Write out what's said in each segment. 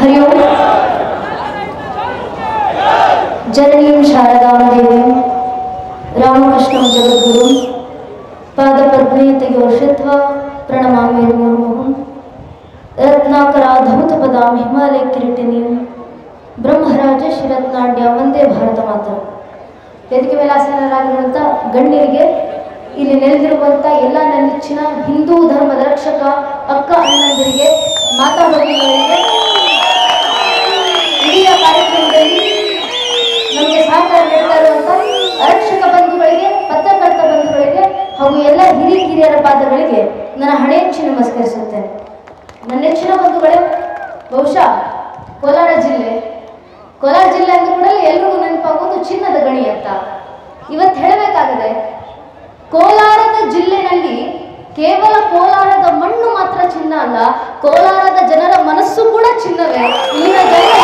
ಹರಿ ಓಂ ಜನನೀಂ ಶಾರದಾಂ ದೇವೀಂ ರಾಮಕೃಷ್ಣಂ ಜಗದ್ಗುರು ಪಾದಪದ್ಮೇ ತೆಗೆಯೋಷತ್ವ ಪ್ರಣಮಾಮಿ ಮುರ್ಮುಹುಂ ರತ್ನಾಕರಾಧೌತ ಪದಾಂ ಹಿಮಾಲಯ ಕಿರೀಟಿನೀಂ ಬ್ರಹ್ಮರಾಜ ಶ್ರೀರತ್ನಾಡ್ಯ ವಂದೇ ಭಾರತ ಮಾತ್ರ ವೇದಿಕೆ ಮೇಲೆ ಆಸೀನರಾಗಿರುವಂಥ ಗಣ್ಯರಿಗೆ ಇಲ್ಲಿ ನೆಲೆದಿರುವಂಥ ಎಲ್ಲ ನೆಚ್ಚಿನ ಹಿಂದೂ ಧರ್ಮದ ರಕ್ಷಕ ಅಕ್ಕ ಅಣ್ಣಂದಿರಿಗೆ ಮಾತಾ ಭಗಿನಿಯರಿಗೆ ಇಡೀ ಕಾರ್ಯಕ್ರಮದಲ್ಲಿ ನಮಗೆ ಸಹಕಾರ ನೀಡ್ತಾ ಇರುವಂಥ ಆರಕ್ಷಕ ಬಂಧುಗಳಿಗೆ ಪತ್ರಕರ್ತ ಬಂಧುಗಳಿಗೆ ಹಾಗೂ ಎಲ್ಲ ಹಿರಿಯ ಕಿರಿಯರ ಪಾದಗಳಿಗೆ ನನ್ನ ಹಣೆ ಹೆಚ್ಚಿ ನಮಸ್ಕರಿಸುತ್ತೇನೆ ನನ್ನ ನೆಚ್ಚಿನ ಬಂಧುಗಳೇ ಬಹುಶಃ ಕೋಲಾರ ಜಿಲ್ಲೆ ಕೋಲಾರ ಜಿಲ್ಲೆ ಅಂದ ಕೂಡಲೇ ಎಲ್ರಿಗೂ ನೆನಪಾಗೋದು ಚಿನ್ನದ ಗಣಿ ಅಂತ ಇವತ್ತು ಹೇಳಬೇಕಾಗಿದೆ ಕೋಲಾರದ ಜಿಲ್ಲೆನಲ್ಲಿ ಕೇವಲ ಕೋಲಾರದ ಮಣ್ಣು ಮಾತ್ರ ಚಿನ್ನ ಅಲ್ಲ ಕೋಲಾರದ ಜನರ ಮನಸ್ಸು ಕೂಡ ಚಿನ್ನವೇ ಇಲ್ಲಿನ ಜನರ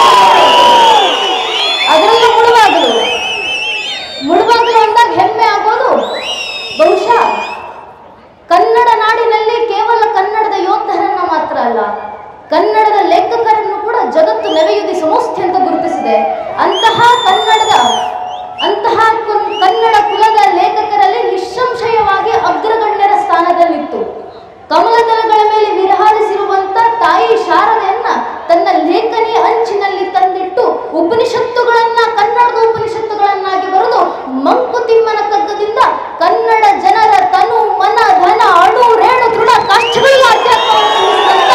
ಅದರಲ್ಲೂ ಮುಳುಬಾಗಿಲು ಮುಳುಬಾಗಿಲು ಅಂದಾಗ ಹೆಮ್ಮೆ ಆಗೋದು ಬಹುಶಃ ಕನ್ನಡ ನಾಡಿನಲ್ಲಿ ಕೇವಲ ಕನ್ನಡದ ಯೋಧರನ್ನ ಮಾತ್ರ ಅಲ್ಲ ಕನ್ನಡದ ಲೇಖಕರನ್ನು ಕೂಡ ಜಗತ್ತು ನೆವೆಯುದಿ ಸಮೋಸ್ಥೆ ಅಂತ ಗುರುತಿಸಿದೆ ಅಂತಹ ಕನ್ನಡದ ಅಂತಹ ಕುನ್- ಕನ್ನಡ ಕುಲದ ಲೇಖಕರಲ್ಲಿ ನಿಸ್ಸಂಶಯವಾಗಿ ಅಗ್ರಗಣ್ಯರ ಸ್ಥಾನದಲ್ಲಿತ್ತು ಕಮಲದಳಗಳ ಮೇಲೆ ವಿರಹಾರಿಸಿರುವಂತ ತಾಯಿ ಶಾರದೆಯನ್ನ ತನ್ನ ಲೇಖನಿಯ ಅಂಚಿನಲ್ಲಿ ತಂದಿಟ್ಟು ಉಪನಿಷತ್ತುಗಳನ್ನ ಕನ್ನಡದ ಉಪನಿಷತ್ತುಗಳನ್ನಾಗಿ ಬರೆದು ಮಂಕುತಿಮ್ಮನ ಕಗ್ಗದಿಂದ ಕನ್ನಡ ಜನರ ತನು ಮನ ಧನ ಅಣು ರೇಣು ದೃಢ ಕಾಷ್ಟಗಳಿಗೆ ಅಧ್ಯಾತ್ಮವನ್ನು ತಿಳಿಸಿದಂತ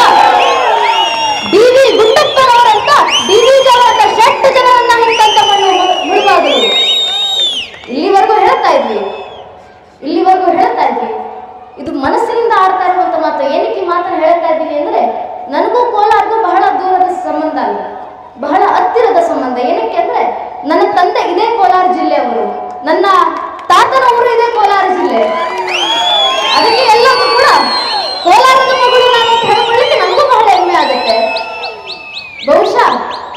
ಡಿ ವಿ ಗುಂಡಪ್ಪನವರಂತ ಡಿ ವಿ ಜವರದ ಷಟ್ ಜನರನ್ನ ನಿಂತಂತ ಮಣ್ಣು ಮುಳುಬಾಗಿಲು ಇಲ್ಲಿವರೆಗೂ ಹೇಳ್ತಾ ಇದ್ವಿ ಇಲ್ಲಿವರೆಗೂ ಹೇಳ್ತಾ ಇದ್ವಿ ಇದು ಮನಸ್ಸಿನಿಂದ ಆಡ್ತಾ ಇರುವಂತ ಮಾತು ಏನಕ್ಕೆ ಈ ಮಾತನ್ನು ಹೇಳ್ತಾ ಇದ್ದೀನಿ ಅಂದ್ರೆ ನನಗೂ ಕೋಲಾರ್ಗೂ ಬಹಳ ದೂರದ ಸಂಬಂಧ ಅಲ್ಲ ಬಹಳ ಹತ್ತಿರದ ಸಂಬಂಧ ಏನಕ್ಕೆ ಅಂದ್ರೆ ನನ್ನ ತಂದೆ ಇದೇ ಕೋಲಾರ ಜಿಲ್ಲೆಯವರು ನನ್ನ ತಾತನವರು ಇದೇ ಕೋಲಾರ ಜಿಲ್ಲೆ ಅದಕ್ಕೆ ಎಲ್ಲರೂ ಕೂಡ ಕೋಲಾರದ ಮಗಳು ನಾನು ಅಂತ ಹೇಳ್ಕೊಳ್ಳಿಕ್ಕೆ ನಮಗೂ ಬಹಳ ಹೆಮ್ಮೆ ಆಗುತ್ತೆ ಬಹುಶಃ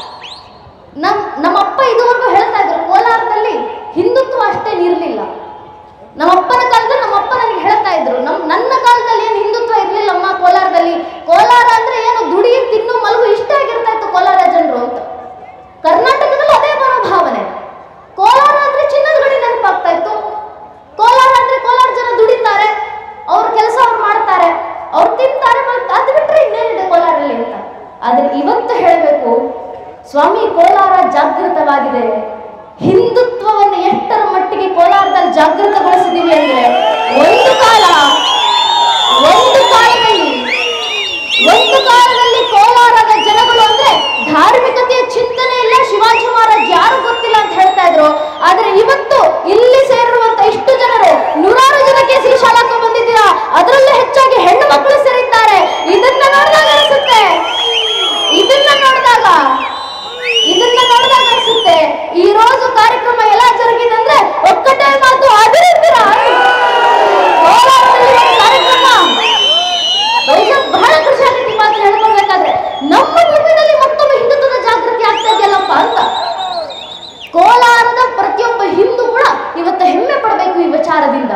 ನಮ್ ನಮ್ಮಪ್ಪ ಇದುವರೆಗೂ ಹೇಳ್ತಾ ಇದ್ರು ಕೋಲಾರದಲ್ಲಿ ಹಿಂದುತ್ವ ಅಷ್ಟೇನು ಇರಲಿಲ್ಲ ನಮ್ಮಪ್ಪನ ಕಾಲದಲ್ಲಿ ನಮ್ಮಪ್ಪ ನನಗೆ ಹೇಳ್ತಾ ಇದ್ರು ನಮ್ ನನ್ನ ಕಾಲದಲ್ಲಿ ಏನು ಹಿಂದುತ್ವ ಇರ್ಲಿಲ್ಲಮ್ಮ ಕೋಲಾರದಲ್ಲಿ ಕೋಲಾರ ಅಂದ್ರೆ ಏನು ದುಡಿ ತಿನ್ನು ಮಲಗು ಇಷ್ಟ ಆಗಿರ್ತಾ ಇತ್ತು ಕೋಲಾರ ಜನರು ಅಂತ ಕರ್ನಾಟಕದಲ್ಲೂ ಅದೇ ಮನೋಭಾವನೆ ಕೋಲಾರ ಅಂದ್ರೆ ಚಿನ್ನದ ಗಡಿ ನೆನಪಾಗ್ತಾ ಇತ್ತು ಕೋಲಾರ ಅಂದ್ರೆ ಕೋಲಾರ ಜನ ದುಡಿತಾರೆ ಅವ್ರ ಕೆಲಸ ಅವ್ರು ಮಾಡ್ತಾರೆ ಅವ್ರು ತಿಂತಾರೆ ಮಲ್ತಾರೆ. ಅದು ಬಿಟ್ರೆ ಇನ್ನೇನಿದೆ ಕೋಲಾರಲ್ಲಿ ಅಂತ ಆದ್ರೆ ಇವತ್ತು ಹೇಳಬೇಕು ಸ್ವಾಮಿ ಕೋಲಾರ ಜಾಗೃತವಾಗಿದೆ ಹಿಂದುತ್ವವನ್ನು ಎಷ್ಟರ ಮಟ್ಟಿಗೆ ಕೋಲಾರದಲ್ಲಿ ಜಾಗೃತಗೊಳಿಸಿದೀವಿ ಅಂದ್ರೆ ಒಂದು ಕಾಲ ಒಂದು ಕಾಲದಲ್ಲಿ ಒಂದು ಕಾಲದಲ್ಲಿ ಕೋಲಾರದ ಜನಗಳು ಅಂದ್ರೆ ಧಾರ್ಮಿಕತೆಯ ಚಿಂತನೆ ಇಲ್ಲ ಶಿವಾಜಿ ಮಹಾರಾಜ್ ಯಾರು ಗೊತ್ತಿಲ್ಲ ಅಂತ ಹೇಳ್ತಾ ಇದ್ರು ಆದ್ರೆ ಇವತ್ತು ಇಲ್ಲಿ ಸೇರಿರುವಂತ ಇಷ್ಟು ಜನರು ನೂರಾರು ಜನ ಕೇಸರಿ ಶಾಲಾಕ್ಕೆ ಬಂದಿದ್ದೀರಾ ಅದರಲ್ಲೂ ಹೆಚ್ಚಾಗಿ ಹೆಣ್ಣು ಮಕ್ಕಳು ಸೇರಿದ್ದಾರೆ ಇದನ್ನ ನೋಡಿದಾಗ ಅನಿಸುತ್ತೆ ಇದನ್ನ ನೋಡಿದಾಗ ಇದನ್ನ ನೋಡಿದಾಗ ಅನಿಸುತ್ತೆ ಈ రోజు ಕಾರ್ಯಕ್ರಮ ಎಲ್ಲ ಜರುಗಿದೆ ಅಂದ್ರೆ ಒಕ್ಕಟ್ಟೆ ಮಾತು ಅದಿರಿದ್ದೀರ ಕೋಲಾರದಲ್ಲಿ ಒಂದು ಕಾರ್ಯಕ್ರಮ ಬಹುಶಃ ಬಹಳ ಖುಷಿ ಆಗುತ್ತೆ ಈ ಮಾತು ಹೇಳ್ಕೊಳ್ಬೇಕಾದ್ರೆ ನಮ್ಮ ಭೂಮಿನಲ್ಲಿ ಮತ್ತೊಮ್ಮೆ ಹಿಂದುತ್ವದ ಜಾಗೃತಿ ಆಗ್ತಾ ಇದೆಯಲ್ಲಪ್ಪ ಅಂತ ಕೋಲಾರದ ಪ್ರತಿಯೊಬ್ಬ ಹಿಂದೂ ಕೂಡ ಇವತ್ತು ಹೆಮ್ಮೆ ಪಡಬೇಕು ಈ ವಿಚಾರದಿಂದ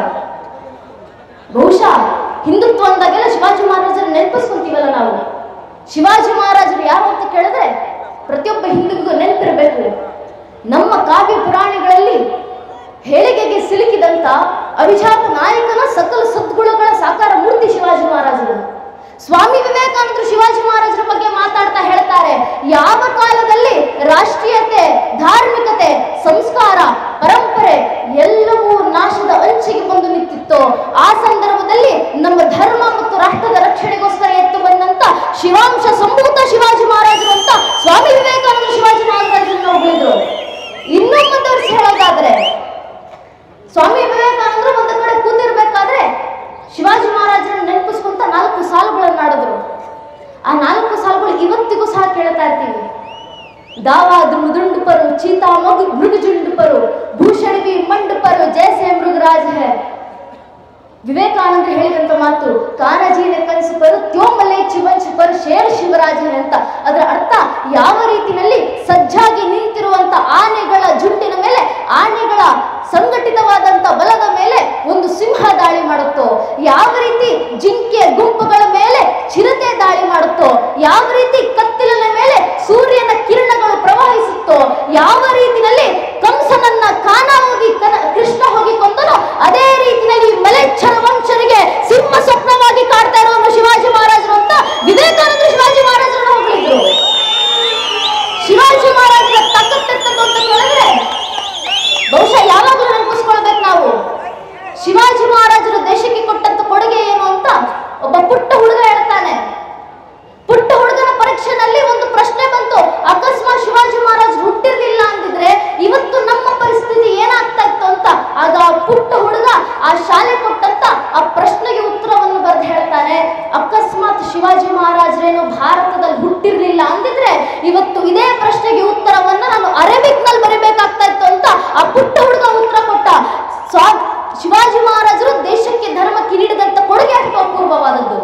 ಬಹುಶಃ ಹಿಂದುತ್ವ ಅಂದಾಗೆಲ್ಲ ಶಿವಾಜಿ ಮಹಾರಾಜರ ನೆನಪಿಸ್ಕೊಂತೀವಲ್ಲ ನಾವು ಶಿವಾಜಿ ಮಹಾರಾಜರು ಯಾರು ಅಂತ ಕೇಳಿದ್ರೆ ಪ್ರತಿಯೊಬ್ಬ ಹಿಂದೂಗೂ ನೆನಪಿರಬೇಕು ನಮ್ಮ ಕಾವ್ಯ ಪುರಾಣಗಳಲ್ಲಿ ಹೇಳಿಕೆಗೆ ಸಿಲುಕಿದಂತ ಅಭಿಜಾತ ನಾಯಕನ ಸಕಲ ಸದ್ಗುಣಗಳ ಸಾಕಾರ ಮೂರ್ತಿ ಶಿವಾಜಿ ಮಹಾರಾಜರು ಸ್ವಾಮಿ ವಿವೇಕಾನಂದರು ಶಿವಾಜಿ ಮಹಾರಾಜರ ಬಗ್ಗೆ ಮಾತಾಡ್ತಾ ಹೇಳ್ತಾರೆ ಯಾವ ಕಾಲದಲ್ಲಿ ರಾಷ್ಟ್ರೀಯತೆ ಧಾರ್ಮಿಕತೆ ಸಂಸ್ಕಾರ ಪರಂಪರೆ ಎಲ್ಲವೂ ನಾಶದ ಅಂಚಿಗೆ ಬಂದು ನಿಂತಿತ್ತೋ ಆ ಸಂದರ್ಭದಲ್ಲಿ ನಮ್ಮ ಧರ್ಮ ಮತ್ತು ರಾಷ್ಟ್ರದ ರಕ್ಷಣೆಗೋಸ್ಕರ ಎತ್ತು ಬಂದಂತ ಶಿವಾಂಶ ಸಂಭೂತ ಶಿವಾಜಿ ಮಹಾರಾಜರು ಅಂತ ಸ್ವಾಮಿ ವಿವೇಕಾನಂದ ಶಿವಾಜಿ ಮಹಾರಾಜರನ್ನು ಹೊಗಳಿದ್ರು ಇನ್ನೂ ಮುಂದುವರಿಸಿ ಹೇಳೋದಾದ್ರೆ ಸ್ವಾಮಿ ವಿವೇಕಾನಂದರು ಒಂದು ಕಡೆ ಕೂತಿರ್ಬೇಕಾದ್ರೆ ಶಿವಾಜಿ ಮಹಾರಾಜರನ್ನ ನೆನಪಿಸ್ಕೊಂತ ನಾಲ್ಕು ಸಾಲುಗಳನ್ನು ಆಡಿದ್ರು ಆ ನಾಲ್ಕು ಸಾಲುಗಳು ಇವತ್ತಿಗೂ ಸಹ ಕೇಳ್ತಾ ಇರ್ತೀವಿ ದಾವಾದ್ರು ಮುದುಂಡುಪರು ಚೀತಾ ಮಗು ಮೃಗಜುಂಡುಪರು ಭೂಷಣಿವಿ ಮಂಡುಪರು ಜೈಸೆ ಮೃಗರಾಜ್ ಹೇ ವಿವೇಕಾನಂದರು ಹೇಳಿದಂತ ಮಾತು ಕಾನಜೀನ ಕನಸು ಪರು ತ್ಯೋಮಲೆ ಚಿವಂಚ ಪರು ಶೇರ್ ಶಿವರಾಜ ಅಂತ ಅದರ ಅರ್ಥ ಯಾವ ರೀತಿಯಲ್ಲಿ ಸಜ್ಜಾಗಿ ನಿಂತಿರುವಂತ ಆನೆಗಳ ಜುಟ್ಟಿನ ಮೇಲೆ ಆನೆಗಳ ಸಂಘಟಿತವಾದಂತ ಬಲದ ಮೇಲೆ ಒಂದು ಸಿಂಹ ದಾಳಿ ಮಾಡುತ್ತೋ ಯಾವ ರೀತಿ ಜಿಂಕೆ ಗುಂಪುಗಳ ಮೇಲೆ ಚಿರತೆ ದಾಳಿ ಮಾಡುತ್ತೋ ಯಾವ ರೀತಿ ಕತ್ತಿಲಿನ ಮೇಲೆ ಸೂರ್ಯನ ಕಿರಣಗಳು ಪ್ರವಹಿಸುತ್ತೋ ಯಾವ ರೀತಿಯಲ್ಲಿ ಕಂಸನನ್ನ ಕಾನ ಹೋಗಿ ಕನ- ಕೃಷ್ಣ ಹೋಗಿ ಕೊಂದನೋ ಅದೇ ರೀತಿಯಲ್ಲಿ ಮಲೆಚ್ಛರ ವಂಶರಿಗೆ ಸಿಂಹ ಸ್ವಪ್ನವಾಗಿ ಕಾಡ್ತಾ ಇರೋನು ಶಿವಾಜಿ ಮಹಾರಾಜರು ಅಂತ ವಿವೇಕಾನಂದರು ಶಿವಾಜಿ ಮಹಾರಾಜರನ್ನು ಹೊಗಳಿದ್ರು ಶಿವಾಜಿ ಮಹಾರಾಜರ ತಾಕತ್ತೆತ್ತದ್ದು ಅಂತ ಕೇಳಿದ್ರೆ ಬಹುಶಃ ಯಾವಾಗಲೂ ನೆನಪಿಸ್ಕೊಳ್ಬೇಕು ನಾವು ಶಿವಾಜಿ ಮಹಾರಾಜರು ದೇಶಕ್ಕೆ ಕೊಟ್ಟಂತ ಕೊಡುಗೆ ಏನು ಅಂತ ಒಬ್ಬ ಪುಟ್ಟ ಹುಡುಗ ಹೇಳ್ತಾನೆ ಪುಟ್ಟ ಹುಡುಗನ ಪರೀಕ್ಷೆನಲ್ಲಿ ಒಂದು ಪ್ರಶ್ನೆ ಬಂತು ಅಕಸ್ಮಾತ್ ಶಿವಾಜಿ ಮಹಾರಾಜ್ ಹುಟ್ಟಿರ್ಲಿಲ್ಲ ಅಂದಿದ್ರೆ ಇವತ್ತು ನಮ್ಮ ಪರಿಸ್ಥಿತಿ ಏನಾಗ್ತಾ ಇತ್ತು ಅಂತ ಆಗ ಆ ಪುಟ್ಟ ಹುಡುಗ ಆ ಶಾಲೆ ಕೊಟ್ಟಂತ ಆ ಪ್ರಶ್ನೆಗೆ ಉತ್ತರವನ್ನು ಬರೆದು ಹೇಳ್ತಾನೆ ಅಕಸ್ಮಾತ್ ಶಿವಾಜಿ ಮಹಾರಾಜರೇನು ಭಾರತದಲ್ಲಿ ಹುಟ್ಟಿರ್ಲಿಲ್ಲ ಅಂದಿದ್ರೆ ಇವತ್ತು ಇದೇ ಪ್ರಶ್ನೆಗೆ ಉತ್ತರವನ್ನ ನಾನು ಅರೇಬಿಕ್ ನಲ್ಲಿ ಬರೀಬೇಕಾಗ್ತಾ ಇತ್ತು ಅಂತ ಆ ಪುಟ್ಟ ಹುಡುಗ ಉತ್ತರ ಕೊಟ್ಟ ಸ್ವಾ ಶಿವಾಜಿ ಮಹಾರಾಜರು ದೇಶಕ್ಕೆ ಧರ್ಮಕ್ಕೆ ನೀಡಿದಂತ ಕೊಡುಗೆ ಅಷ್ಟು ಅಪೂರ್ವವಾದದ್ದು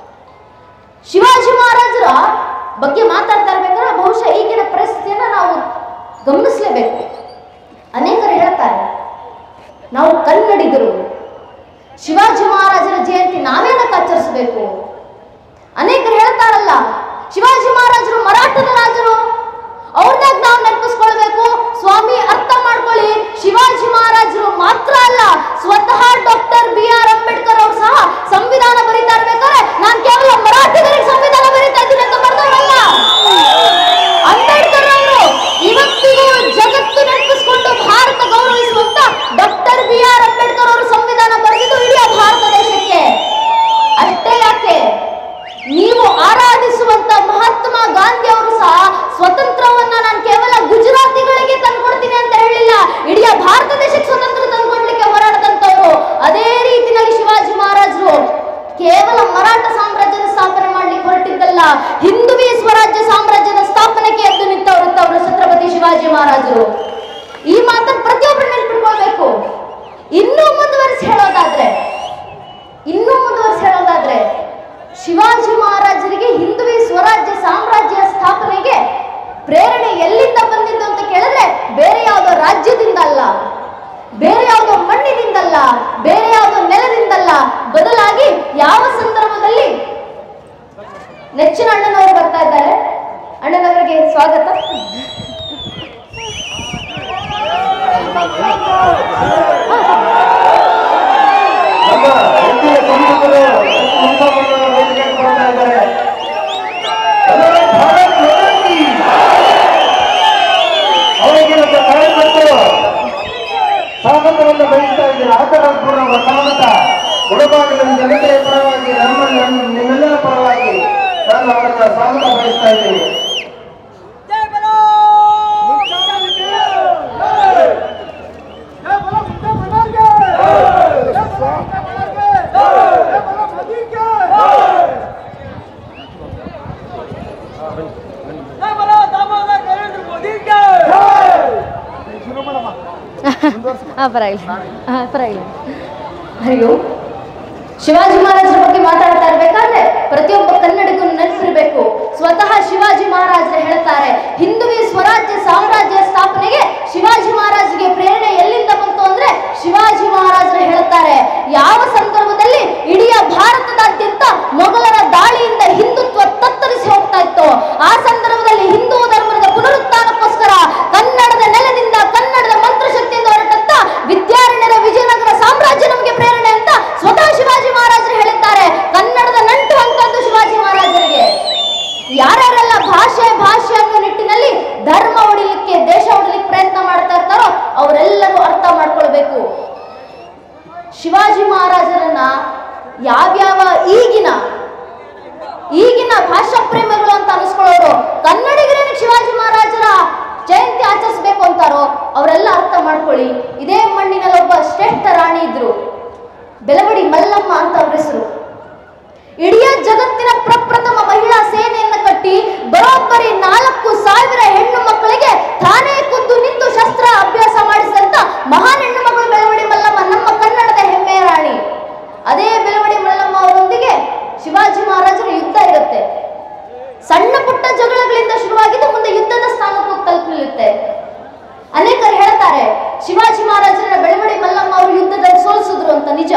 ಶಿವಾಜಿ ಮಹಾರಾಜರ ಬಗ್ಗೆ ಮಾತಾಡ್ತಾ ಇರ್ಬೇಕಾದ್ರೆ ಬಹುಶಃ ಈಗಿನ ಪರಿಸ್ಥಿತಿಯನ್ನ ನಾವು ಗಮನಿಸಲೇಬೇಕು ಅನೇಕರು ಹೇಳ್ತಾರೆ ನಾವು ಕನ್ನಡಿಗರು ಶಿವಾಜಿ ಮಹಾರಾಜರ ಜಯಂತಿ ನಾವೇನಕ್ಕೆ ಆಚರಿಸಬೇಕು ಅನೇಕರು ಹೇಳ್ತಾರಲ್ಲ ಶಿವಾಜಿ ಮಹಾರಾಜರು ಮರಾಠದ ರಾಜರು ಅವ್ರನ್ನಾಗ ನಾವು ನೆನಪಿಸ್ಕೊಳ್ಬೇಕು ಸ್ವಾಮಿ ಅರ್ಥ ಮಾಡ್ಕೊಳ್ಳಿ ಶಿವಾಜಿ ಮಹಾರಾಜರು ಮಾತ್ರ ಅಲ್ಲ ಸ್ವತಃ ಡಾಕ್ಟರ್ ಬಿ ಆರ್ ಅಂಬೇಡ್ಕರ್ ಅವರು ಸಹ ಸಂವಿಧಾನ ಬರೀತಾ ಇರ್ಬೇಕಾದ್ರೆ ನಾನು ಕೇವಲ ಮರಾಠಿಗರಿಗೆ ಸಂವಿಧಾನ ಬರೀತಾ ಇದ್ದೀನಿ ಅಂತ ಬರ್ದವರಲ್ಲ ಅಂಬೇಡ್ಕರ್ ಅವರು ಇವತ್ತಿಗೂ ಜಗತ್ತು ನೆನಪಿಸ್ಕೊಂಡು ಭಾರತ ಗೌರವಿಸುವಂತ ಡಾಕ್ಟರ್ ಬಿ ಆರ್ ಅಂಬೇಡ್ಕರ್ ಅವರು ಸಂವಿಧಾನ ಬರೆದಿದ್ದು ಇಡೀ ಭಾರತ ದೇಶಕ್ಕೆ ಅಷ್ಟೇ ಯಾಕೆ ನೀವು ಆರಾಧಿಸುವಂತ ಮಹಾತ್ಮ ಗಾಂಧಿ ಅವರು ಸಹ ಸ್ವತಂತ್ರವನ್ನ ನಾನು ಕೇವಲ ಗುಜರಾತಿಗಳಿಗೆ ತಂದ್ಕೊಡ್ತೀನಿ ಅಂತ ಹೇಳಿಲ್ಲ ಇಡೀ ಭಾರತ ದೇಶಕ್ಕೆ ಸ್ವತಂತ್ರ ತಂದ್ಕೊಡ್ಲಿಕ್ಕೆ ಹೋರಾಡದಂತವರು ಅದೇ ರೀತಿಯಲ್ಲಿ ಶಿವಾಜಿ ಮಹಾರಾಜರು ಕೇವಲ ಮರಾಠ ಸಾಮ್ರಾಜ್ಯದ ಸ್ಥಾಪನೆ ಮಾಡ್ಲಿಕ್ಕೆ ಹೊರಟಿದ್ದಲ್ಲ ಹಿಂದುವಿ ಸ್ವರಾಜ್ಯ ಸಾಮ್ರಾಜ್ಯದ ಸ್ಥಾಪನೆಗೆ ಎದ್ದು ನಿಂತವರಂತವರು ಛತ್ರಪತಿ ಶಿವಾಜಿ ಮಹಾರಾಜರು ಈ ಮಾತನ್ನು ಪ್ರತಿಯೊಬ್ಬರು ನೆನ್ಪಿಟ್ಕೊಳ್ಬೇಕು ಇನ್ನೂ ಮುಂದುವರಿಸಿ ಹೇಳೋದಾದ್ರೆ ಇನ್ನೂ ಮುಂದುವರಿಸಿ ಹೇಳೋದಾದ್ರೆ ಶಿವಾಜಿ ಮಹಾರಾಜರಿಗೆ ಹಿಂದುವಿ ಸ್ವರಾಜ್ಯ ಸಾಮ್ರಾಜ್ಯ ಸ್ಥಾಪನೆಗೆ ಪ್ರೇರಣೆ ಎಲ್ಲಿಂದ ಬಂದಿದ್ದು ಅಂತ ಕೇಳಿದ್ರೆ ಬೇರೆ ಯಾವುದೋ ರಾಜ್ಯದಿಂದ ಅಲ್ಲ ಬೇರೆ ಯಾವುದೋ ಮಣ್ಣಿನಿಂದಲ್ಲ ಬೇರೆ ಯಾವುದೋ ನೆಲದಿಂದಲ್ಲ ಬದಲಾಗಿ ಯಾವ ಸಂದರ್ಭದಲ್ಲಿ ನೆಚ್ಚಿನ ಅಣ್ಣನವರು ಬರ್ತಾ ಇದ್ದಾರೆ ಅಣ್ಣನವರಿಗೆ ಸ್ವಾಗತ ನಮ್ಮ ಹಿಂದಿನ ಸಂಸದರು ಸಂಸದರನ್ನ ವೇದಿಕೆಗೆ ಬರ್ತಾ ಇದ್ದಾರೆ ಎಲ್ಲರೂ ಭಾರತ್ ಮಾತಾ ಕಿ. ಅವರಿಗೆ ನಮ್ಮ ಕಾರ್ಯಕರ್ತರು ಸ್ವಾಗತವನ್ನು ಬಯಸ್ತಾ ಇದ್ದಾರೆ ಆತರಪೂರ್ವಕ ಸ್ವಾಗತ ಗುಣಭಾಗದ ಜನತೆಯ ಪರವಾಗಿ ನಮ್ಮ ನಮ್ಮ- ನಿಮ್ಮೆಲ್ಲರ ಪರವಾಗಿ ನಾನು ಅವರನ್ನ ಸ್ವಾಗತ ಬಯಸ್ತಾ ಇದ್ದೀನಿ जय बोलो जय बोलो मुद्दा बना के जय बोलो मुद्दा बना के जय बोलो मोदी के जय बोलो दामोदर नरेंद्र मोदी के ಹಾ ಪರವಾಗಿಲ್ಲ ಹಾ ಪರವಾಗಿಲ್ಲ ಅಯ್ಯೋ ಶಿವಾಜಿ ಮಹಾರಾಜರ ಬಗ್ಗೆ ಮಾತಾಡ್ತಾ ಇರ್ಬೇಕಾದ್ರೆ ಪ್ರತಿಯೊಬ್ಬ ಕನ್ನಡಿಗೂ ನೆನಪಿರ್ಬೇಕು ಸ್ವತಃ ಶಿವಾಜಿ ಮಹಾರಾಜರು ಹೇಳ್ತಾರೆ ಹಿಂದುವಿ ಸ್ವರಾಜ್ಯ ಸಾಮ್ರಾಜ್ಯ ಸ್ಥಾಪನೆಗೆ ಶಿವಾಜಿ ಮಹಾರಾಜರಿಗೆ ಪ್ರೇರಣೆ ಎಲ್ಲಿಂದ ಬಂತು ಅಂದ್ರೆ ಶಿವಾಜಿ ಮಹಾರಾಜರು ಹೇಳ್ತಾರೆ ಯಾವ ಸಂದರ್ಭದಲ್ಲಿ ಇಡೀ ಭಾರತದಾದ್ಯಂತ ಮೊಘಲರ ದಾಳಿಯಿಂದ ಹಿಂದುತ್ವ ತತ್ತರಿಸಿ ಹೋಗ್ತಾ ಇತ್ತು ಆ ಸಂದರ್ಭದಲ್ಲಿ ಹಿಂದೂ ಧರ್ಮದ ಪುನರುತ್ಥಾನಕ್ಕೋಸ್ಕರ ಕನ್ನಡದ ನೆಲದಿಂದ ಕನ್ನಡದ ಮಂತ್ರಶಕ್ತಿಯಿಂದ ಹೊರಟಂತ ವಿದ್ಯಾರಣ್ಯರ ವಿಜಯನಗರ ಸಾಮ್ರಾಜ್ಯ ನಮಗೆ ಪ್ರೇರಣೆ ಅಂತ ಸ್ವತಃ ಶಿವಾಜಿ ಮಹಾರಾಜರು ಹೇಳಿದ್ದಾರೆ ಕನ್ನಡದ ನಂಟು ಅಂತದ್ದು ಶಿವಾಜಿ ಮಹಾರಾಜರಿಗೆ ಯಾರ್ಯಾರೆಲ್ಲ ಭಾಷೆ ಭಾಷೆ ಅನ್ನೋ ನಿಟ್ಟಿನಲ್ಲಿ ಧರ್ಮ ಉಳಿಲಿಕ್ಕೆ ದೇಶ ಉಳಿಲಿಕ್ಕೆ ಪ್ರಯತ್ನ ಮಾಡ್ತಾ ಇರ್ತಾರೋ ಅವರೆಲ್ಲರೂ ಅರ್ಥ ಮಾಡ್ಕೊಳ್ಬೇಕು ಶಿವಾಜಿ ಮಹಾರಾಜರನ್ನ ಯಾವ್ಯಾವ ಈಗಿನ ಈಗಿನ ಭಾಷಾ ಪ್ರೇಮಿಗಳು ಅಂತ ಅನಿಸ್ಕೊಳ್ಳೋರು ಕನ್ನಡಿಗರೇನು ಶಿವಾಜಿ ಮಹಾರಾಜರ ಜಯಂತಿ ಆಚರಿಸ್ಬೇಕು ಅಂತಾರೋ ಅವರೆಲ್ಲ ಅರ್ಥ ಮಾಡ್ಕೊಳ್ಳಿ ಇದೇ ಮಣ್ಣಿನಲ್ಲಿ ಒಬ್ಬ ಶ್ರೇಷ್ಠ ರಾಣಿ ಇದ್ರು ಬೆಳವಡಿ ಮಲ್ಲಮ್ಮ ಅಂತ ಅವ್ರ ಹೆಸರು ಇಡೀ ಜಗತ್ತಿನ ಪ್ರಪ್ರಥಮ ಮಹಿಳಾ ಸೇನೆಯನ್ನು ಕಟ್ಟಿ ಬರೋಬ್ಬರಿ ನಾಲ್ಕು ಸಾವಿರ ಹೆಣ್ಣು ಮಕ್ಕಳಿಗೆ ತಾನೇ ಖುದ್ದು ನಿಂತು ಶಸ್ತ್ರ ಅಭ್ಯಾಸ ಮಾಡಿಸಿದಂತ ಮಹಾನ್ ಹೆಣ್ಣು ಮಗಳು ಬೆಳವಡಿ ಮಲ್ಲಮ್ಮ ನಮ್ಮ ಕನ್ನಡದ ಹೆಮ್ಮೆಯ ರಾಣಿ ಅದೇ ಬೆಳವಡಿ ಮಲ್ಲಮ್ಮ ಅವರೊಂದಿಗೆ ಶಿವಾಜಿ ಮಹಾರಾಜರ ಯುದ್ಧ ಇರುತ್ತೆ ಸಣ್ಣ ಪುಟ್ಟ ಜಗಳಗಳಿಂದ ಶುರುವಾಗಿದ್ದು ಮುಂದೆ ಯುದ್ಧದ ಸ್ಥಾನಕ್ಕೆ ಹೋಗಿ ತಲುಪಲಿರುತ್ತೆ ಅನೇಕರು ಹೇಳ್ತಾರೆ ಶಿವಾಜಿ ಮಹಾರಾಜ ನಿಜ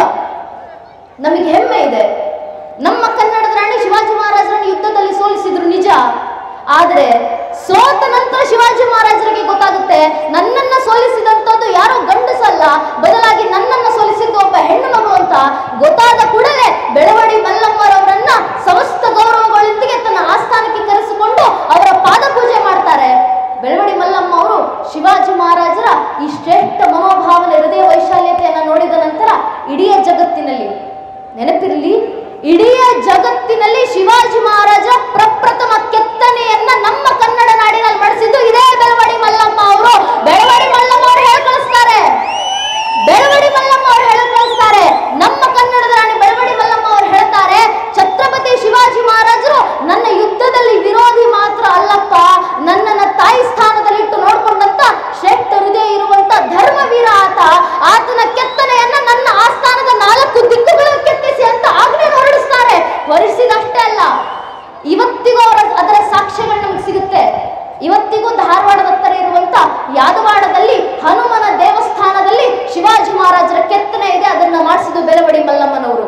ನಮಗೆ ಹೆಮ್ಮೆ ಇದೆ ನಮ್ಮ ಕನ್ನಡದ ರಾಣಿ ಶಿವಾಜಿ ಮಹಾರಾಜರನ್ನು ಯುದ್ಧದಲ್ಲಿ ಸೋಲಿಸಿದ್ರು ನಿಜ ಆದ್ರೆ ಸೋತ ನಂತರ ಶಿವಾಜಿ ಮಹಾರಾಜರಿಗೆ ಗೊತ್ತಾಗುತ್ತೆ ನನ್ನನ್ನ ಸೋಲಿಸಿದಂತದ್ದು ಯಾರೋ ಗಂಡಸಲ್ಲ ಬದಲಾಗಿ ನನ್ನನ್ನ ಸೋಲಿಸಿದ್ದು ಒಬ್ಬ ಹೆಣ್ಣು ಮಗು ಅಂತ ಗೊತ್ತಾದ ಕೂಡಲೇ ಬೆಳವಡಿ ಮಲ್ಲಮ್ಮರವರನ್ನ ಸಮಸ್ತ ಗೌರವಗಳೊಂದಿಗೆ ತನ್ನ ಆಸ್ಥಾನಕ್ಕೆ ಕರೆಸಿಕೊಂಡು ಅವರ ಪಾದ ಪೂಜೆ ಮಾಡ್ತಾರೆ ಬೆಳವಡಿ ಮಲ್ಲಮ್ಮ ಅವರು ಶಿವಾಜಿ ಮಹಾರಾಜರ ಈ ಶ್ರೇಷ್ಠ ಮನೋಭಾವನೆ ಹೃದಯ ವೈಶಾಲ್ಯತೆಯನ್ನು ನೋಡಿದ ನಂತರ ಇಡೀ ಜಗತ್ತಿನಲ್ಲಿ ನೆನಪಿರಲಿ ಇಡೀ ಜಗತ್ತಿನಲ್ಲಿ ಶಿವಾಜಿ ಮಹಾರಾಜ ಪ್ರಪ್ರಥಮ ಕೆತ್ತನೆಯನ್ನ ನಮ್ಮ ಕನ್ನಡ ನಾಡಿನಲ್ಲಿ ಮಾಡಿಸಿದ್ದು ಇದೇ ಬೆಳವಡಿ ಮಲ್ಲಮ್ಮ ಅವರು ಬೆಳವಡಿ ಮಲ್ಲಮ್ಮ ಅವರು ಹೇಳಿ ಕಳಿಸ್ತಾರೆ ಬೆಳವಡಿ ಮಲ್ಲಮ್ಮ ಅವರು ಹೇಳಿ ಕಳಿಸ್ತಾರೆ ನಮ್ಮ ಕನ್ನಡದ ರಾಣಿ ಬೆಳವಡಿ ಮಲ್ಲಮ್ಮ ಅವರು ಹೇಳ್ತಾರೆ ಛತ್ರಪತಿ ಶಿವಾಜಿ ಮಹಾರಾಜರು ನನ್ನ ಯುದ್ಧದಲ್ಲಿ ವಿರೋಧಿ ಮಾತ್ರ ಅಲ್ಲಪ್ಪ ನನ್ನನ್ನ ತಾಯಿ ಸ್ಥಾನದಲ್ಲಿಟ್ಟು ನೋಡ್ಕೊಂಡಂತ ಶ್ರೇಷ್ಠ ಹೃದಯ ಇರುವಂತ ಧರ್ಮವೀರ ಆತ ಆತನ ಕೆತ್ತನೆಯನ್ನ ನನ್ನ ಆಸ್ಥಾನದ ನಾಲ್ಕು ದಿಕ್ಕುಗಳನ್ನು ಕೆತ್ತಿಸಿ ಅಂತ ಆಜ್ಞೆ ಹೊರಡಿಸ್ತಾರೆ ಹೊರಡಿಸಿದಷ್ಟೇ ಅಲ್ಲ ಇವತ್ತಿಗೂ ಅವರ ಅದರ ಸಾಕ್ಷ್ಯಗಳು ನಮಗೆ ಸಿಗುತ್ತೆ ಇವತ್ತಿಗೂ ಧಾರವಾಡದ ಹತ್ತಿರ ಇರುವಂತ ಯಾದವಾಡದಲ್ಲಿ ಹನುಮನ ದೇವಸ್ಥಾನದಲ್ಲಿ ಶಿವಾಜಿ ಮಹಾರಾಜರ ಕೆತ್ತನೆ ಇದೆ ಅದನ್ನ ಮಾಡಿಸಿದ್ದು ಬೆಳವಡಿ ಮಲ್ಲಮ್ಮನವರು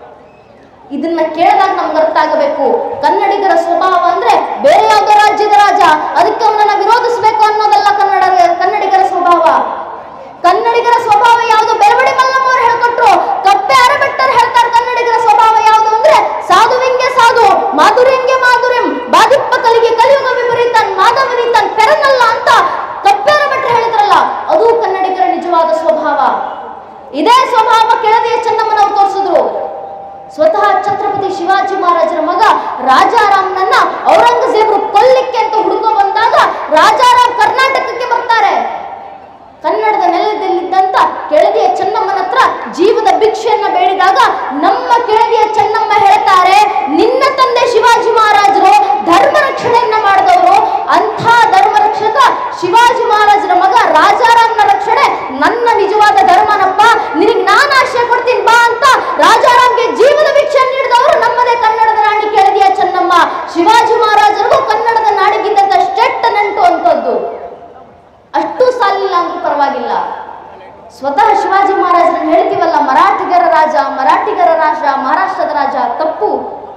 ಇದನ್ನ ಕೇಳಿದಾಗ ನಮ್ಗೆ ಅರ್ಥ ಆಗಬೇಕು ಕನ್ನಡಿಗರ ಸ್ವಭಾವ ಅಂದ್ರೆ ಬೇರೆ ಯಾವುದೋ ರಾಜ್ಯದ ರಾಜ ಅದಕ್ಕೆ ಅವನನ್ನ ವಿರೋಧಿಸಬೇಕು ಅನ್ನೋದಲ್ಲ ಕನ್ನಡ ಕನ್ನಡಿಗರ ಸ್ವಭಾವ ಕನ್ನಡಿಗರ ಸ್ವಭಾವ ಯಾವುದು ಬೆಳವಡಿ ಮಲ್ಲಮ್ಮ ಅವರು ಹೇಳ್ಕೊಟ್ರು ಕಪ್ಪೆ ಅರಬೆಟ್ಟರು ಹೇಳ್ತಾರೆ ಕನ್ನಡಿಗರ ಸ್ವಭಾವ ಯಾವುದು ಅಂದ್ರೆ ಸಾಧುವಿಂಗೆ ಸಾಧು ಮಾಧುರ್ಯಂಗೆ ಮಾಧುರ್ಯಂ ಬಾದಿಪ್ಪ ಕಲಿಗೆ ಕಲಿಯುಗ ವಿಪರೀತನ್ ಮಾಧವನೀತನ್ ಪೆರನಲ್ಲ ಅಂತ ಕಪ್ಪೆ ಅರಬೆಟ್ಟರು ಹೇಳಿದ್ರಲ್ಲ ಅದು ಕನ್ನಡಿಗರ ನಿಜವಾದ ಸ್ವಭಾವ ಇದೇ ಸ್ವಭಾವ ಕೆಳದಿಯ ಚೆನ್ನಮ್ಮನವರು ತೋರಿಸಿದ್ರು ಸ್ವತಃ ಛತ್ರಪತಿ ಶಿವಾಜಿ ಮಹಾರಾಜರ ಮಗ ರಾಜಾರಾಮ್ನನ್ನ ಔರಂಗಜೇಬರು ಕೊಲ್ಲಿಕ್ಕೆ ಅಂತ ಹುಡುಕೋ ಬಂದಾಗ ರಾಜಾರಾಮ್ ಕರ್ನಾಟಕಕ್ಕೆ ಬರ್ತಾರೆ ಕನ್ನಡದ ನೆಲದಲ್ಲಿದ್ದಂತ ಕೆಳದಿಯ ಚೆನ್ನಮ್ಮನ ಹತ್ರ ಜೀವದ ಭಿಕ್ಷೆಯನ್ನ ಬೇಡಿದಾಗ ನಮ್ಮ ಕೆಳದಿಯ ಚೆನ್ನಮ್ಮ ಹೇಳ್ತಾರೆ ನಿನ್ನ ತಂದೆ ಶಿವಾಜಿ ಮಹಾರಾಜರು ಧರ್ಮ ರಕ್ಷಣೆಯನ್ನ ಮಾಡಿದವರು ಅಂಥ ಧರ್ಮ ರಕ್ಷಕ ಶಿವಾಜಿ ಮಹಾರಾಜರ ಮಗ ರಾಜಾರಾಮ್ನ ರಕ್ಷಣೆ ನನ್ನ ನಿಜವಾದ ಧರ್ಮನಪ್ಪ ನಿನಗೆ ನಾನು ಆಶಯ ಕೊಡ್ತೀನಿ ಬಾ ಅಂತ ರಾಜಾರಾಮ್ಗೆ ಜೀವದ ಭಿಕ್ಷೆ ನೀಡಿದವರು ನಮ್ಮದೇ ಕನ್ನಡದ ರಾಣಿ ಕೆಳದಿಯ ಚೆನ್ನಮ್ಮ ಶಿವಾಜಿ ಮಹಾರಾಜರಿಗೂ ಕನ್ನಡದ ನಾಡಿಗಿದ್ದಂತ ಶ್ರೇಷ್ಠ ನಂಟು ಅಂತದ್ದು ಅಷ್ಟು ಸಾಲಿಲ್ಲ ಅಂದ್ರೂ ಪರವಾಗಿಲ್ಲ ಸ್ವತಃ ಶಿವಾಜಿ ಮಹಾರಾಜರನ್ನು ಹೇಳ್ತೀವಲ್ಲ ಮರಾಠಿಗರ ರಾಜ ಮರಾಠಿಗರ ರಾಷ್ಟ್ರ ಮಹಾರಾಷ್ಟ್ರದ ರಾಜ ತಪ್ಪು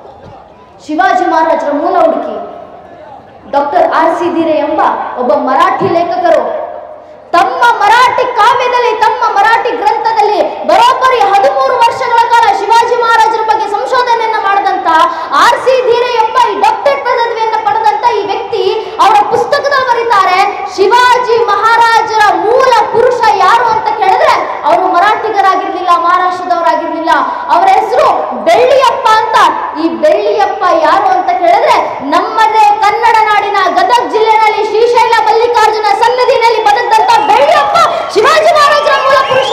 ಶಿವಾಜಿ ಮಹಾರಾಜರ ಮೂಲ ಹುಡುಕಿ ಡಾಕ್ಟರ್ ಆರ್ ಸಿ ಧೀರೆ ಎಂಬ ಒಬ್ಬ ಮರಾಠಿ ಲೇಖಕರು ತಮ್ಮ ಮರಾಠಿ ಕಾವ್ಯದಲ್ಲಿ ತಮ್ಮ ಮರಾಠಿ ಗ್ರಂಥದಲ್ಲಿ ಬರೋಬ್ಬರಿ ಹದಿಮೂರು ವರ್ಷಗಳ ಕಾಲ ಶಿವಾಜಿ ಮಹಾರಾಜರ ಬಗ್ಗೆ ಸಂಶೋಧನೆಯನ್ನ ಮಾಡಿದಂತ ಆರ್ ಸಿ ಧೀರೆ ಎಂಬ ಈ ಡಾಕ್ಟರೇಟ್ ಪದವಿಯನ್ನು ಪಡೆದಂತ ಈ ವ್ಯಕ್ತಿ ಅವರ ಪುಸ್ತಕದಲ್ಲಿ ಬರೀತಾರೆ ಶಿವಾಜಿ ಮಹಾರಾಜರ ಮೂಲ ಪುರುಷ ಯಾರು ಅಂತ ಕೇಳಿದ್ರೆ ಅವರು ಮರಾಠಿಗರಾಗಿರ್ಲಿಲ್ಲ ಮಹಾರಾಷ್ಟ್ರದವರಾಗಿರ್ಲಿಲ್ಲ ಅವರ ಹೆಸರು ಬೆಳ್ಳಿಯಪ್ಪ ಅಂತ ಈ ಬೆಳ್ಳಿಯಪ್ಪ ಯಾರು ಅಂತ ಕೇಳಿದ್ರೆ ನಮ್ಮದೇ ಕನ್ನಡ ನಾಡಿನ ಗದಗ ಜಿಲ್ಲೆನಲ್ಲಿ ಶ್ರೀಶೈಲ ಮಲ್ಲಿಕಾರ್ಜುನ ಸನ್ನದಿನಲ್ಲಿ ಬದುಕಂತ ಬೆಳ್ಳಿಯಪ್ಪ ಶಿವಾಜಿ ಮಹಾರಾಜರ ಮೂಲ ಪುರುಷ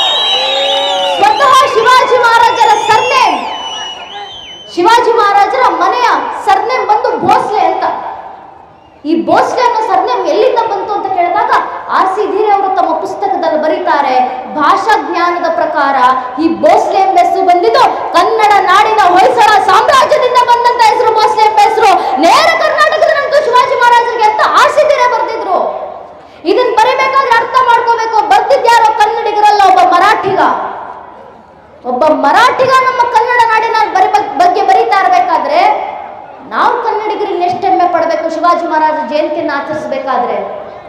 ಸ್ವತಃ ಶಿವಾಜಿ ಮಹಾರಾಜರ ಸರ್ನೇಮ್ ಶಿವಾಜಿ ಮಹಾರಾಜರ ಮನೆಯ ಸರ್ನೇಮ್ ಬಂದು ಭೋಸ್ಲೆ ಅಂತ ಈ ಭೋಸ್ಲೆ ಅನ್ನೋ ಸರ್ನೇಮ್ ಎಲ್ಲಿಂದ ಬಂತು ಅಂತ ಕೇಳಿದಾಗ ಆರ್ ಸಿ ಧೀರೆ ಅವರು ತಮ್ಮ ಪುಸ್ತಕದಲ್ಲಿ ಬರೀತಾರೆ ಭಾಷಾ ಜ್ಞಾನದ ಪ್ರಕಾರ ಈ ಭೋಸ್ಲೆ ಎಂಬ ಹೆಸರು ಬಂದಿದ್ದು ಕನ್ನಡ ನಾಡಿನ ಹೊಯ್ಸಳ ಸಾಮ್ರಾಜ್ಯದಿಂದ ಬಂದಂತ ಹೆಸರು ಭೋಸ್ಲೆ ಎಂಬ ಹೆಸರು ನೇರ ಕರ್ನಾಟಕದ ನಂಟು ಶಿವಾಜಿ ಮಹಾರಾಜರಿಗೆ ಅಂತ ಆರ್ ಸಿ ಧೀರೆ ಬರೆದಿದ್ರು ಇದನ್ನ ಬರಿಬೇಕಾದ್ರೆ ಅರ್ಥ ಮಾಡ್ಕೋಬೇಕು ಬರ್ದಿದ್ಯಾರೋ ಕನ್ನಡಿಗರಲ್ಲ ಒಬ್ಬ ಮರಾಠಿಗ ಒಬ್ಬ ಮರಾಠಿಗ ನಮ್ಮ ಕನ್ನಡ ನಾಡಿನ ಬರಿ ಬಗ್ಗೆ ಬರೀತಾ ಇರಬೇಕಾದ್ರೆ ನಾವು ಕನ್ನಡಿಗರಿಗೆ ಎಷ್ಟು ಹೆಮ್ಮೆ ಪಡಬೇಕು ಶಿವಾಜಿ ಮಹಾರಾಜ ಜಯಂತಿಯನ್ನು ಆಚರಿಸಬೇಕಾದ್ರೆ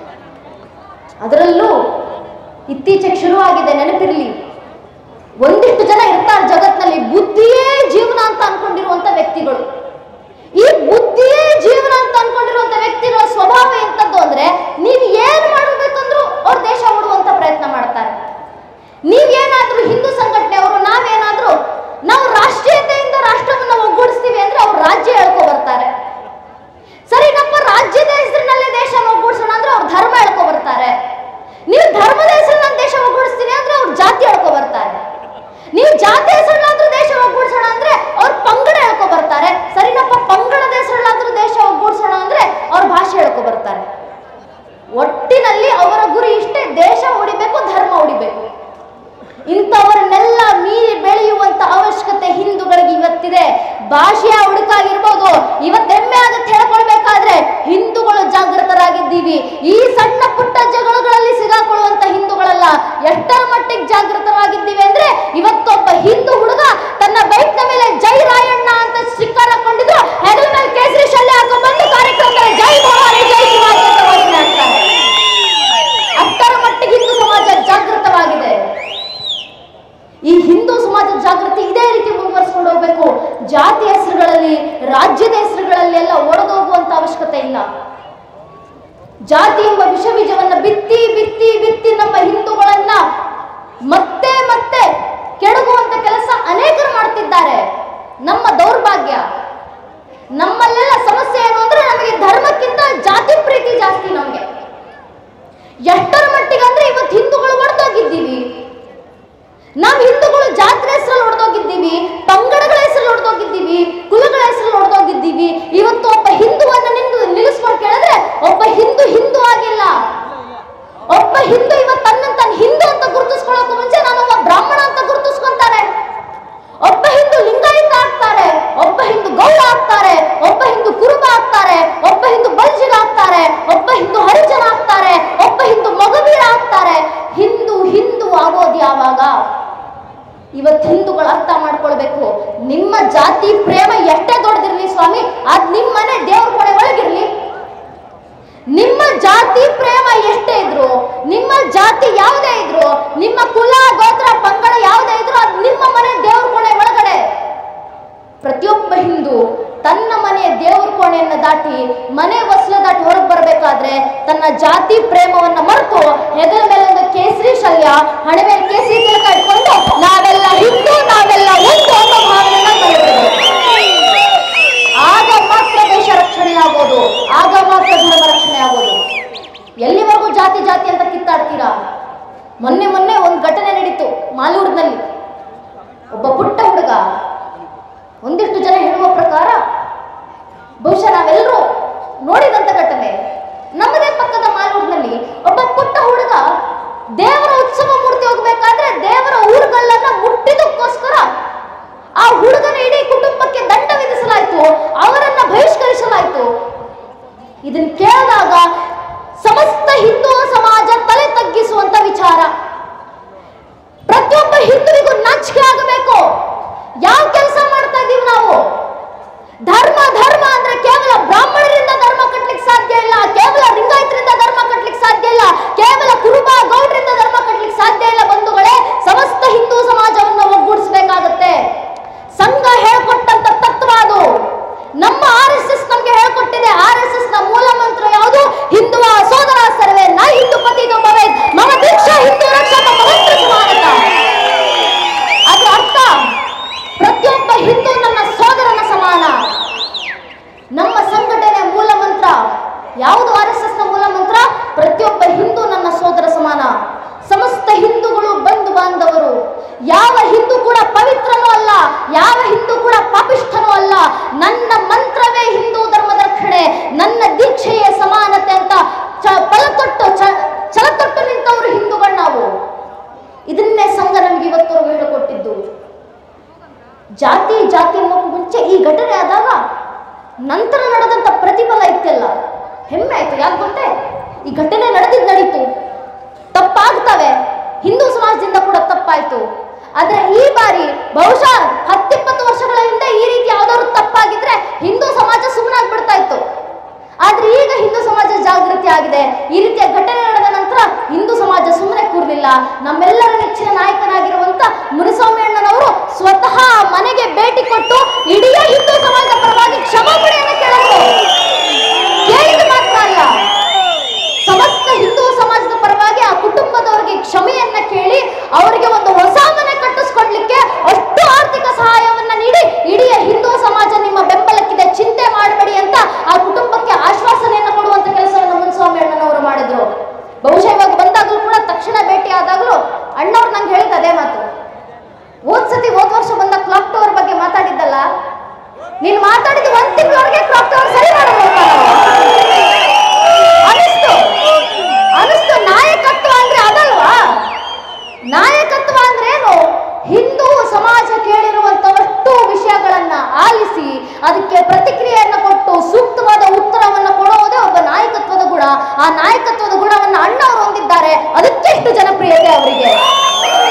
ಅದರಲ್ಲೂ ಇತ್ತೀಚೆಗೆ ಶುರುವಾಗಿದೆ ನೆನಪಿರಲಿ ಒಂದಿಷ್ಟು ಜನ ಇರ್ತಾರೆ ಜಗತ್ನಲ್ಲಿ ಬುದ್ಧಿಯೇ ಜೀವನ ಅಂತ ಅನ್ಕೊಂಡಿರುವಂತ ವ್ಯಕ್ತಿಗಳು ಈ ಬುದ್ಧಿಯೇ ಜೀವನ ಅಂತ ಅನ್ಕೊಂಡಿರುವಂತ ವ್ಯಕ್ತಿಗಳ ಸ್ವಭಾವ ಎಂತದ್ದು ಅಂದ್ರೆ ನೀವು ಏನ್ ಮಾಡಬೇಕಂದ್ರೂ ಅವ್ರ ದೇಶ ಉಡುವಂತ ಪ್ರಯತ್ನ ಮಾಡ್ತಾರೆ ನೀವೇನಾದ್ರೂ ಹಿಂದೂ ಸಂಘಟನೆಯವರು ನಾವೇನಾದ್ರೂ ನಾವು ರಾಷ್ಟ್ರೀಯತೆಯಿಂದ ರಾಷ್ಟ್ರವನ್ನ ಒಗ್ಗೂಡಿಸ್ತೀವಿ ಅಂದ್ರೆ ಅವ್ರು ರಾಜ್ಯ ಹೇಳ್ಕೊ ಬರ್ತಾರೆ ಸರಿ ನಮ್ಮ ರಾಜ್ಯದ ಹೆಸರಿನಲ್ಲೇ ದೇಶ ಒಗ್ಗೂಡಿಸೋಣ ಅಂದ್ರೆ ಅವ್ರು ಧರ್ಮ ಹೇಳ್ಕೊ ಬರ್ತಾರೆ ನೀವು ಧರ್ಮದ ಹೆಸರಿನಲ್ಲಿ ದೇಶ ಒಗ್ಗೂಡಿಸ್ತೀನಿ ಅಂದ್ರೆ ಅವ್ರು ಜಾತಿ ಹೇಳ್ಕೊ ಬರ್ತಾರೆ ನೀವು ಜಾತಿ ಹೆಸರಲ್ಲಾದ್ರೂ ದೇಶ ಒಗ್ಗೂಡಿಸೋಣ ಅಂದ್ರೆ ಅವ್ರು ಪಂಗಡ ಹೇಳ್ಕೊ ಬರ್ತಾರೆ ಸರಿನಪ್ಪ ಪಂಗಡದ ಹೆಸರಲ್ಲಾದ್ರೂ ದೇಶ ಒಗ್ಗೂಡಿಸೋಣ ಅಂದ್ರೆ ಅವ್ರ ಭಾಷೆ ಹೇಳ್ಕೊ ಬರ್ತಾರೆ ಒಟ್ಟಿನಲ್ಲಿ ಅವರ ಗುರಿ ಇಷ್ಟೇ ದೇಶ ಉಳಿಬೇಕು ಧರ್ಮ ಉಳಿಬೇಕು ಇಂಥವರನ್ನೆಲ್ಲ ಮೀರಿ ಬೆಳೆಯುವಂತ ಅವಶ್ಯಕತೆ ಹಿಂದೂಗಳಿಗೆ ಇವತ್ತಿದೆ ಭಾಷೆಯ ಹುಡುಕಾಗಿರ್ಬೋದು ಇವತ್ತು ಹೆಮ್ಮೆ ಆಗತ್ತೆ ಹೇಳ್ಕೊಳ್ಬೇಕಾದ್ರೆ ಹಿಂದೂಗಳು ಜಾಗೃತರಾಗಿದ್ದೀವಿ ಈ ಸಣ್ಣ ಪುಟ್ಟ ಜಗಳಗಳಲ್ಲಿ ಸಿಗಾಕೊಳ್ಳುವಂತ ಹಿಂದೂಗಳಲ್ಲ ಎಷ್ಟರ ಮಟ್ಟ ಮಟ್ಟಿಗೆ ಜಾಗೃತವಾಗಿದ್ದೀವಿ ಅಂದ್ರೆ ಇವತ್ತೊಬ್ಬ ಹಿಂದೂ ಹುಡುಗ ತನ್ನ ಬೈಕ್ನ ಮೇಲೆ ಜೈ ರಾಯಣ್ಣ ಅಂತ ಸ್ಟಿಕ್ಕರ್ ಹಾಕೊಂಡಿದ್ರು ಹೆಗಲ ಮೇಲೆ ಕೇಸರಿ ಶಲ್ಯ ಹಾಕೊಂಡ್ಬಂದು ಕಾರ್ಯಕ್ರಮದಲ್ಲಿ ಜೈ ಭವಾನಿ ಜೈ ಶಿವಾಜಿ ಅಂತ ಘೋಷಣೆ ಹಾಕ್ತಾರೆ ಅಷ್ಟರ ಮಟ್ಟಿಗೆ ಹಿಂದೂ ಸಮಾಜ ಜಾಗೃತವಾಗಿದೆ ಈ ಹಿಂದೂ ಸಮಾಜದ ಜಾಗೃತಿ ಇದೇ ರೀತಿ ಮುಂದುವರಿಸ್ಕೊಂಡು ಹೋಗ್ಬೇಕು ಜಾತಿ ಹೆಸರುಗಳಲ್ಲಿ ರಾಜ್ಯದ ಹೆಸರುಗಳಲ್ಲಿ ಎಲ್ಲ ಒಡೆದೋಗುವಂತ ಅವಶ್ಯಕತೆ ಇಲ್ಲ ಜಾತಿ ಎಂಬ ವಿಷ ಬೀಜವನ್ನ ಬಿತ್ತಿ ಬಿತ್ತಿ ಬಿತ್ತಿ ನಮ್ಮ ಹಿಂದೂಗಳನ್ನ ಮತ್ತೆ ಮತ್ತೆ ಕೆಡಗುವಂತ ಕೆಲಸ ಅನೇಕರು ಮಾಡ್ತಿದ್ದಾರೆ ನಮ್ಮ ದೌರ್ಭಾಗ್ಯ ನಮ್ಮಲ್ಲೆಲ್ಲ ಸಮಸ್ಯೆ ಏನು ಅಂದ್ರೆ ನಮಗೆ ಧರ್ಮಕ್ಕಿಂತ ಜಾತಿ ಪ್ರೀತಿ ಜಾಸ್ತಿ ನಮಗೆ ಎಷ್ಟರ ಮಟ್ಟಿಗೆ ಅಂದ್ರೆ ಇವತ್ತು ಹಿಂದೂಗಳು ಹೊಡೆದೋಗಿದ್ದೀವಿ ನಾವು ಹಿಂದೂಗಳು ಜಾತ್ರೆ ಹೆಸರಲ್ಲಿ ಹೊಡೆದೋಗಿದ್ದೀವಿ ಪಂಗಡಗಳ ಹೆಸರಲ್ಲಿ ಹೊಡೆದೋಗಿದ್ದೀವಿ ಕುಲಗಳ ಹೆಸರಲ್ಲಿ ಹೊಡೆದೋಗಿದ್ದೀವಿ ಇವತ್ತು ಒಬ್ಬ ಹಿಂದುವನ್ನ ನಿಂದು ನಿಲ್ಲಿಸ್ಕೊಂಡು ಕೇಳಿದ್ರೆ ಒಬ್ಬ ಹಿಂದೂ ಹಿಂದೂ ಆಗಿಲ್ಲ ಒಬ್ಬ ಹಿಂದೂ ಇವತ್ತು ತನ್ನ ತನ್ನ ಹಿಂದೂ ಅಂತ ಗುರುತಿಸ್ಕೊಳ್ಳೋಕೆ ಮುಂಚೆ ನಾನು ಒಬ್ಬ ಬ್ರಾಹ್ಮಣ ಅಂತ ಗುರುತಿಸ್ಕೊಂತಾರೆ ಒಬ್ಬ ಹಿಂದೂ ಲಿಂಗಾಯತ ಆಗ್ತಾರೆ ಒಬ್ಬ ಹಿಂದೂ ಗೌಡ ಆಗ್ತಾರೆ ಒಬ್ಬ ಹಿಂದೂ ಕುರುಬ ಆಗ್ತಾರೆ ಒಬ್ಬ ಹಿಂದೂ ಬಲ್ಜಿಗ ಆಗ್ತಾರೆ ಒಬ್ಬ ಹಿಂದೂ ಹರಿಜನ ಆಗ್ತಾರೆ ಒಬ್ಬ ಹಿಂದೂ ಮಗವೀರ ಆಗ್ತಾರೆ ಹಿಂದೂ ಹಿಂದೂ ಆಗೋದು ಯಾವಾಗ ಇವತ್ತು ಹಿಂದೂಗಳು ಅರ್ಥ ಮಾಡ್ಕೊಳ್ಬೇಕು ನಿಮ್ಮ ಜಾತಿ ಪ್ರೇಮ ಎಷ್ಟೇ ದೊಡ್ಡದಿರ್ಲಿ ಸ್ವಾಮಿ ಅದ್ ನಿಮ್ಮ ಮನೆ ದೇವ್ರ ಕೊಡೆ ಒಳಗಿರ್ಲಿ ನಿಮ್ಮ ಜಾತಿ ಪ್ರೇಮ ಎಷ್ಟೇ ಇದ್ರು ನಿಮ್ಮ ಜಾತಿ ಯಾವುದೇ ಇದ್ರು ನಿಮ್ಮ ಕುಲ ಗೋತ್ರ ಪಂಗಡ ಯಾವುದೇ ಇದ್ರು ಅದು ನಿಮ್ಮ ಮನೆ ದೇವ್ರ ಕೋಣೆ ಒಳಗಡೆ ಪ್ರತಿಯೊಬ್ಬ ಹಿಂದೂ ತನ್ನ ಮನೆಯ ದೇವ್ರ ಕೋಣೆಯನ್ನ ದಾಟಿ ಮನೆ ಹೊಸ್ಲ ದಾಟಿ ಹೊರಗೆ ಬರಬೇಕಾದ್ರೆ ತನ್ನ ಜಾತಿ ಪ್ರೇಮವನ್ನ ಮರೆತು ಹೆಗಲ ಮೇಲೆ ಒಂದು ಕೇಸರಿ ಶಲ್ಯ ಹಣೆ ಮೇಲೆ ಕೇಸರಿ ತಿಲಕ ಇಟ್ಕೊಂಡು ನಾವೆಲ್ಲ ಹಿಂದೂ ನಾವೆಲ್ಲ ಒಂದು ಅನ್ನೋ ಭಾವನೆಯನ್ನ ಬೆಳೆಸಬೇಕು ಆಗ ಮಾತ್ರ ದೇಶ ರಕ್ಷಣೆ ಆಗೋದು ಆಗ ಮಾತ್ರ ಧರ್ಮ ರಕ್ಷಣೆ ಆಗೋದು ಎಲ್ಲಿವರೆಗೂ ಜಾತಿ ಜಾತಿ ಅಂತ ಕಿತ್ತಾಡ್ತೀರಾ ಮೊನ್ನೆ ಮೊನ್ನೆ ಒಂದು ಘಟನೆ ನಡೀತು ಮಾಲೂರಿನಲ್ಲಿ ಒಬ್ಬ ಪುಟ್ಟ ಹುಡುಗ ಒಂದಿಷ್ಟು ಜನ ಹೇಳುವ ಪ್ರಕಾರ ಬಹುಶಃ ನಾವೆಲ್ಲರೂ ನೋಡಿದಂತ ಘಟನೆ ನಮ್ಮದೇ ಪಕ್ಕದ ಮಾಲೂರಿನಲ್ಲಿ ಒಬ್ಬ ಪುಟ್ಟ ಹುಡುಗ ದೇವರ ಉತ್ಸವ ಮೂರ್ತಿ ಹೋಗ್ಬೇಕಾದ್ರೆ ದೇವರ ಊರುಗಳನ್ನ ಮುಟ್ಟಿದಕ್ಕೋಸ್ಕರ ಆ ಹುಡುಗನ ಇಡೀ ಕುಟುಂಬಕ್ಕೆ ದಂಡ ವಿಧಿಸಲಾಯಿತು ಅವರನ್ನ ಬಹಿಷ್ಕರಿಸಲಾಯಿತು ಇದನ್ನ ಕೇಳಿದಾಗ ಸಮಸ್ತ ಹಿಂದೂ ಸಮಾಜ ತಲೆ ತಗ್ಗಿಸುವಂತ ವಿಚಾರ ಪ್ರತಿಯೊಬ್ಬ ಹಿಂದುವಿಗೂ ನಾಚಿಕೆ ಆಗಬೇಕು ಯಾವ ಕೆಲಸ ಮಾಡ್ತಾ ಇದೀವಿ ನಾವು ಧರ್ಮ ಧರ್ಮ ಅಂದ್ರೆ ಕೇವಲ ಬ್ರಾಹ್ಮಣರಿಂದ ಧರ್ಮ ಕಟ್ಲಿಕ್ಕೆ ಸಾಧ್ಯ ಇಲ್ಲ ಕೇವಲ ಲಿಂಗಾಯತರಿಂದ ಧರ್ಮ ಕಟ್ಲಿಕ್ಕೆ ಸಾಧ್ಯ ಇಲ್ಲ ಕೇವಲ ಕುರುಬ ಗೌಡ್ರಿಂದ ಧರ್ಮ ಕಟ್ಲಿಕ್ಕೆ ಸಾಧ್ಯ ಇಲ್ಲ ಬಂಧುಗಳೇ ಸಮಸ್ತ ಹಿಂದೂ ಸಮಾಜವನ್ನು ಒಗ್ಗೂಡಿಸಬೇಕಾಗತ್ತೆ ಸಂಘ ಹೇಳ್ಕೊಟ್ಟಂತ ತತ್ವ ಅದು ನಮ್ಮ ಆರ್ ಎಸ್ ಎಸ್ ನಮ್ಗೆ ಹೇಳ್ಕೊಟ್ಟಿದೆ ಆರ್ ಎಸ್ ಎಸ್ ನ ಮೂಲ ಮಂತ್ರ ಯಾವುದು ಹಿಂದುವ ಸೋದರ ಸರ್ವೆ ನ ಹಿಂದೂ ಪತಿ ಭವೇತ್ ಮಮ ದೀಕ್ಷಾ ಹಿಂದೂ ರಕ್ಷಕ ಪವಿತ್ರ ಸಮಾನತ ಅದರ ಅರ್ಥ ಪ್ರತಿಯೊಬ್ಬ ಹಿಂದೂ ನನ್ನ ಸೋದರನ ಸಮಾನ ನಮ್ಮ ಸಂಘಟನೆ ಮೂಲ ಮಂತ್ರ ಯಾವುದು ಆರ್ ಎಸ್ ಎಸ್ ನ ಮೂಲ ಮಂತ್ರ ಪ್ರತಿಯೊಬ್ಬ ಹಿಂದೂ ನನ್ನ ಸೋದರ ಸಮಾನ ಸಮಸ್ತ ಹಿಂದೂಗಳು ಬಂಧು ಬಾಂಧವರು ಯಾವ ಹಿಂದೂ ಕೂಡ ಪವಿತ್ರನೂ ಅಲ್ಲ ಯಾವ ಹಿಂದೂ ಕೂಡ ಪಾಪಿಷ್ಠನೂ ಅಲ್ಲ ನನ್ನ ಮಂತ್ರವೇ ಹಿಂದೂ ಧರ್ಮದ ರಕ್ಷಣೆ ನನ್ನ ದೀಕ್ಷೆಯೇ ಸಮಾನತೆ ಅಂತ ಚ- ಫಲತೊಟ್ಟು ಚ- ಛಲತೊಟ್ಟು ನಿಂತವರು ಹಿಂದೂಗಳು ನಾವು ಇದನ್ನೇ ಸಂಘ ನಮ್ಗೆ ಇವತ್ತವರೆಗೂ ಹೇಳಿಕೊಟ್ಟಿದ್ದು ಜಾತಿ ಜಾತಿ ಅನ್ನೋಕ್ಕೂ ಮುಂಚೆ ಈ ಘಟನೆ ಆದಾಗ ನಂತರ ನಡೆದಂತ ಪ್ರತಿಫಲ ಇತ್ತಲ್ಲ ಹೆಮ್ಮೆ ಆಯ್ತು ಯಾಕೆ ಗೊತ್ತೇ ಈ ಘಟನೆ ನಡೆದಿದ್ದು ನಡೀತು ತಪ್ಪಾಗ್ತವೆ ಹಿಂದೂ ಸಮಾಜದಿಂದ ಕೂಡ ತಪ್ಪಾಯ್ತು ಆದ್ರೆ ಈ ಬಾರಿ ಬಹುಶಃ ಹತ್ತಿಪ್ಪತ್ತು ವರ್ಷಗಳ ಹಿಂದೆ ಈ ರೀತಿ ಯಾವ್ದಾದ್ರು ತಪ್ಪಾಗಿದ್ರೆ ಹಿಂದೂ ಸಮಾಜ ಸುಮ್ಮನಾಗಿ ಬಿಡ್ತಾ ಇತ್ತು ಆದ್ರೆ ಈಗ ಹಿಂದೂ ಸಮಾಜ ಜಾಗೃತಿ ಆಗಿದೆ ಈ ರೀತಿಯ ಘಟನೆ ನಡೆದ ನಂತರ ಹಿಂದೂ ಸಮಾಜ ಸುಮ್ಮನೆ ಕೂರ್ಲಿಲ್ಲ ನಮ್ಮೆಲ್ಲರ ನೆಚ್ಚಿನ ನಾಯಕನಾಗಿರುವಂತ ಮುನಿಸ್ವಾಮಿ ಅಣ್ಣನವರು ಸ್ವತಃ ಮನೆಗೆ ಭೇಟಿ ಕೊಟ್ಟು ಇಡೀ ಹಿಂದೂ ಸಮಾಜದ ಪರವಾಗಿ ಕ್ಷಮಾಪಣೆಯನ್ನು ಕೇಳಿದ್ರು ಕೇಳಿದ ಮಾತ್ರ ಅಲ್ಲ ಸಮಸ್ತ ಹಿಂದೂ ಸಮಾಜದ ಪರವಾಗಿ ಆ ಕುಟುಂಬದವರಿಗೆ ಕ್ಷಮೆಯನ್ನ ಕೇಳಿ ಅವರಿಗೆ ಒಂದು ಹೊಸ ಮನೆ ಕಟ್ಟಿಸ್ಕೊಡ್ಲಿಕ್ಕೆ ಅಷ್ಟು ಆರ್ಥಿಕ ಸಹಾಯವನ್ನ ನೀಡಿ ಇಡೀ ಹಿಂದೂ ಸಮಾಜ ನಿಮ್ಮ ಬೆಂಬಲಕ್ಕಿದೆ ಚಿಂತೆ ಮಾಡಬೇಡಿ ಅಂತ ಆ ಕುಟುಂಬಕ್ಕೆ ಆಶ್ವಾಸನೆಯನ್ನು ಕೊಡುವಂತ ಕೆಲಸವನ್ನು ಮುನ್ಸ್ವಾಮಿ ಅಣ್ಣನವರು ಮಾಡಿದ್ರು ಬಹುಶಃ ಇವಾಗ ಬಂದಾಗಲೂ ಕೂಡ ತಕ್ಷಣ ಭೇಟಿ ಆದಾಗಲೂ ಅಣ್ಣವ್ರು ನಂಗೆ ಹೇಳಿದ ಅದೇ ಮಾತು ಹೋದ್ ಸತಿ ಹೋದ್ ವರ್ಷ ಬಂದ ಕ್ಲಾಕ್ ಟವರ್ ಬಗ್ಗೆ ಮಾತಾಡಿದ್ದಲ್ಲ ನೀನ್ ಮಾತಾಡಿದ ಒಂದ್ ತಿಂಗಳವರೆಗೆ ಕ್ಲಾಕ್ ಟವರ್ ಸರಿ ಮಾಡಬೇಕು ಅನಿಸ್ತು ಅನಿಸ್ತು ನಾಯಕತ್ವ ಅಂದ್ರೆ ಅದಲ್ವಾ ನಾಯಕತ್ವ ಅಂದ್ರೆ ಏನು ಹಿಂದೂ ಸಮಾಜ ಕೇಳಿರುವಂತವಷ್ಟು ವಿಷಯಗಳನ್ನ ಆಲಿಸಿ ಅದಕ್ಕೆ ಪ್ರತಿಕ್ರಿಯೆಯನ್ನ ಕೊಟ್ಟು ಸೂಕ್ತವಾದ ಉತ್ತರವನ್ನ ಕೊಡುವುದೇ ಒಬ್ಬ ನಾಯಕತ್ವದ ಗುಣ ಆ ನಾಯಕತ್ವದ ಗುಣವನ್ನ ಅಣ್ಣವರು ಹೊಂದಿದ್ದಾರೆ ಅದಕ್ಕೆ ಎಷ್ಟು ಜನಪ್ರಿಯತೆ ಅವರಿಗೆ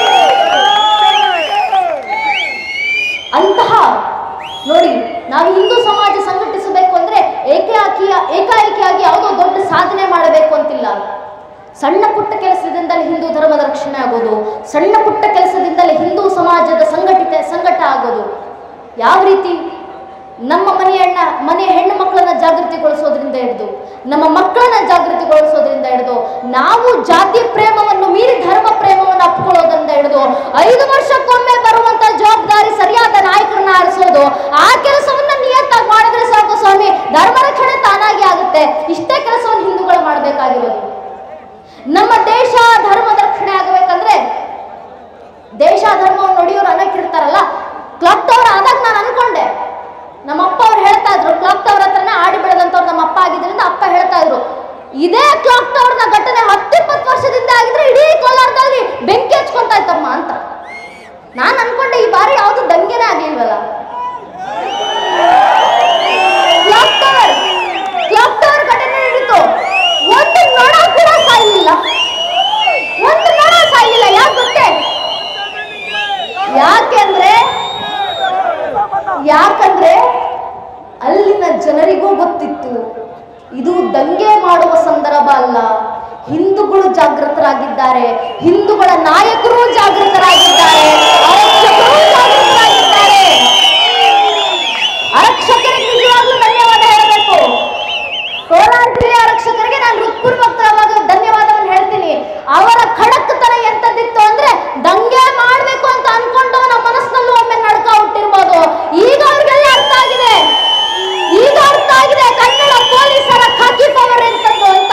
ಸಣ್ಣ ಪುಟ್ಟ ಕೆಲಸದಿಂದಲೇ ಹಿಂದೂ ಧರ್ಮದ ರಕ್ಷಣೆ ಆಗೋದು ಸಣ್ಣ ಪುಟ್ಟ ಕೆಲಸದಿಂದಲೇ ಹಿಂದೂ ಸಮಾಜದ ಸಂಘಟಿತ ಸಂಘಟ ಆಗೋದು ಯಾವ ರೀತಿ ನಮ್ಮ ಮನೆಯ ಹೆಣ್ಣ ಮನೆಯ ಹೆಣ್ಣು ಮಕ್ಕಳನ್ನ ಜಾಗೃತಿಗೊಳಿಸೋದ್ರಿಂದ ಹಿಡಿದು ನಮ್ಮ ಮಕ್ಕಳನ್ನ ಜಾಗೃತಿಗೊಳಿಸೋದ್ರಿಂದ ಹಿಡಿದು ನಾವು ಜಾತಿ ಪ್ರೇಮವನ್ನು ಮೀರಿ ಧರ್ಮ ಪ್ರೇಮವನ್ನು ಅಪ್ಕೊಳ್ಳೋದ್ರಿಂದ ಹಿಡಿದು ಐದು ವರ್ಷಕ್ಕೊಮ್ಮೆ ಬರುವಂತ ಜವಾಬ್ದಾರಿ ಸರಿಯಾದ ನಾಯಕರನ್ನ ಆರಿಸೋದು ಆ ಕೆಲಸವನ್ನ ನಿಯತ್ತಾಗಿ ಮಾಡಿದ್ರೆ ಸಾಕು ಸ್ವಾಮಿ ಧರ್ಮ ರಕ್ಷಣೆ ತಾನಾಗಿ ಆಗುತ್ತೆ ಇಷ್ಟೇ ಕೆಲಸವನ್ನು ಹಿಂದೂಗಳು ಮಾಡಬೇಕಾಗಿರೋದು ನಮ್ಮ ದೇಶ ಧರ್ಮದ ರಕ್ಷಣೆ ಆಗಬೇಕಂದ್ರೆ ದೇಶ ಧರ್ಮವನ್ನು ನೋಡಿಯೋರು ಅನಕ್ಕಿರ್ತಾರಲ್ಲ ಕ್ಲಬ್ ಟವರ್ ಆದಾಗ ನಾನು ಅನ್ಕೊಂಡೆ ನಮ್ಮ ಅಪ್ಪ ಅವ್ರು ಹೇಳ್ತಾ ಇದ್ರು ಕ್ಲಾಕ್ ಟವರ್ ಹತ್ರನೇ ಆಡಿ ಬೆಳೆದಂತವ್ರು ನಮ್ಮ ಅಪ್ಪ ಆಗಿದ್ರಿಂದ ಅಪ್ಪ ಹೇಳ್ತಾ ಇದ್ರು ಇದೇ ಕ್ಲಾಕ್ ಟವರ್ನ ಘಟನೆ ಹತ್ತಿಪ್ಪತ್ತು ವರ್ಷದಿಂದ ಆಗಿದ್ರೆ ಇಡೀ ಕೋಲಾರದಲ್ಲಿ ಬೆಂಕಿ ಹಚ್ಕೊಂತಾ ಇತ್ತಮ್ಮ ಅಂತ ನಾನು ಅನ್ಕೊಂಡೆ ಈ ಬಾರಿ ಯಾವುದು ದಂಗೆನೇ ಆಗ್ಲಿಲ್ವಲ್ಲ ಕ್ಲಾಕ್ ಟವರ್ ಕ್ಲಾಕ್ ಟವರ್ ಘಟನೆ ನಡೀತು ಒಂದು ನೊಣ ಕೂಡ ಸಾಯಲಿಲ್ಲ ಒಂದು ನೊಣ ಸಾಯಲಿಲ್ಲ ಯಾಕೆ ಗೊತ್ತೇ ಯಾಕೆಂದ್ರೆ ಯಾಕಂದ್ರೆ ಅಲ್ಲಿನ ಜನರಿಗೂ ಗೊತ್ತಿತ್ತು ಇದು ದಂಗೆ ಮಾಡುವ ಸಂದರ್ಭ ಅಲ್ಲ ಹಿಂದೂಗಳು ಜಾಗೃತರಾಗಿದ್ದಾರೆ ಹಿಂದೂಗಳ ನಾಯಕರು ಜಾಗೃತರಾಗಿದ್ದಾರೆ ಆರಕ್ಷಕರು ಜಾಗೃತರಾಗಿದ್ದಾರೆ ಆರಕ್ಷಕರಿಗೆ ನಿಜವಾಗ್ಲೂ ಧನ್ಯವಾದ ಹೇಳಬೇಕು ಕೋಲಾರ ಜಿಲ್ಲೆಯ ಆರಕ್ಷಕರಿಗೆ ನಾನು ಹೃತ್ಪೂರ್ವಕವಾದ ಧನ್ಯವಾದವನ್ನು ಹೇಳ್ತೀನಿ ಅವರ ಖಡಕ್ತನ ಎಂತದಿತ್ತು ಅಂದ್ರೆ ದಂಗೆ ಮಾಡ್ಬೇಕು ಅಂತ ಅನ್ಕೊಂಡವನ ಮನಸ್ಸಿನಲ್ಲೂ ಒಮ್ಮೆ ನಡ್ಕ ಹುಟ್ಟಿರ್ಬೋದು ಈಗ ಅವ್ರಿಗೆಲ್ಲ ಅರ್ಥ ಆಗಿದೆ ಈಗ ಅರ್ಥ ಆಗಿದೆ ಕನ್ನಡ ಪೊಲೀಸರ ಖಾಕಿ ಪವರ್ ಎಂತದ್ದು ಅಂತ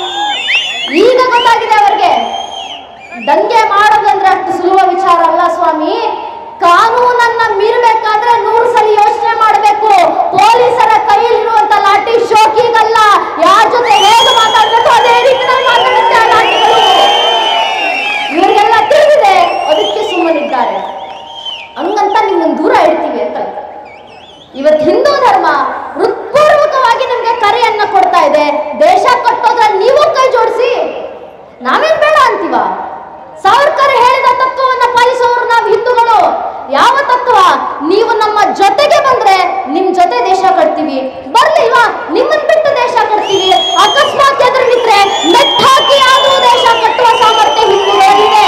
ಈಗ ಗೊತ್ತಾಗಿದೆ ಅವರಿಗೆ ದಂಗೆ ಮಾಡೋದಂದ್ರೆ ಅಷ್ಟು ಸುಲಭ ವಿಚಾರ ಅಲ್ಲ ಸ್ವಾಮಿ ಕಾನೂನನ್ನ ಮೀರಬೇಕಾದ್ರೆ ನೂರು ಸಲ ಯೋಚನೆ ಮಾಡಬೇಕು ಪೊಲೀಸರ ಕೈಯಲ್ಲಿರುವಂತ ಲಾಠಿ ಶೋಕಿಗಲ್ಲ ಯಾರ ಜೊತೆ ಹೇಗೆ ಮಾತಾಡ್ಬೇಕು ಅದೇ ರೀತಿಯಲ್ಲಿ ಮಾತಾಡುತ್ತೆ ಆ ಲಾಠಿಗಳು ಇವರಿಗೆಲ್ಲ ತಿಳಿದಿದೆ ಅದಕ್ಕೆ ಸುಮ್ಮನಿದ್ದಾರೆ ಹಂಗಂತ ನಿಮ್ಮನ್ನು ದೂರ ಇಡ್ತೀವಿ ಅಂತ ಇವತ್ತು ಹಿಂದೂ ಧರ್ಮ ಹೃತ್ಪೂರ್ವಕವಾಗಿ ನಿಮ್ಗೆ ಕರೆಯನ್ನ ಕೊಡ್ತಾ ಇದೆ ದೇಶ ಕಟ್ಟೋದ್ರಲ್ಲಿ ನೀವು ಕೈ ಜೋಡಿಸಿ ನಾವೇನ್ ಬೇಡ ಅಂತೀವ ಸಾವರ್ಕರ್ ಹೇಳಿದ ತತ್ವವನ್ನ ಪಾಲಿಸುವವರು ನಾವು ಹಿಂದೂಗಳು ಯಾವ ತತ್ವ ನೀವು ನಮ್ಮ ಜೊತೆಗೆ ಬಂದ್ರೆ ನಿಮ್ ಜೊತೆ ದೇಶ ಕಟ್ತೀವಿ ಬರ್ಲಿಲ್ವಾ ನಿಮ್ಮನ್ ಬಿಟ್ಟು ದೇಶ ಕಟ್ತೀವಿ ಅಕಸ್ಮಾತ್ ಎದುರು ನಿಂತ್ರೆ ಮೆಟ್ಟಾಕಿ ಆದರೂ ದೇಶ ಕಟ್ಟುವ ಸಾಮರ್ಥ್ಯ ಹಿಂದೂಗಳಿದೆ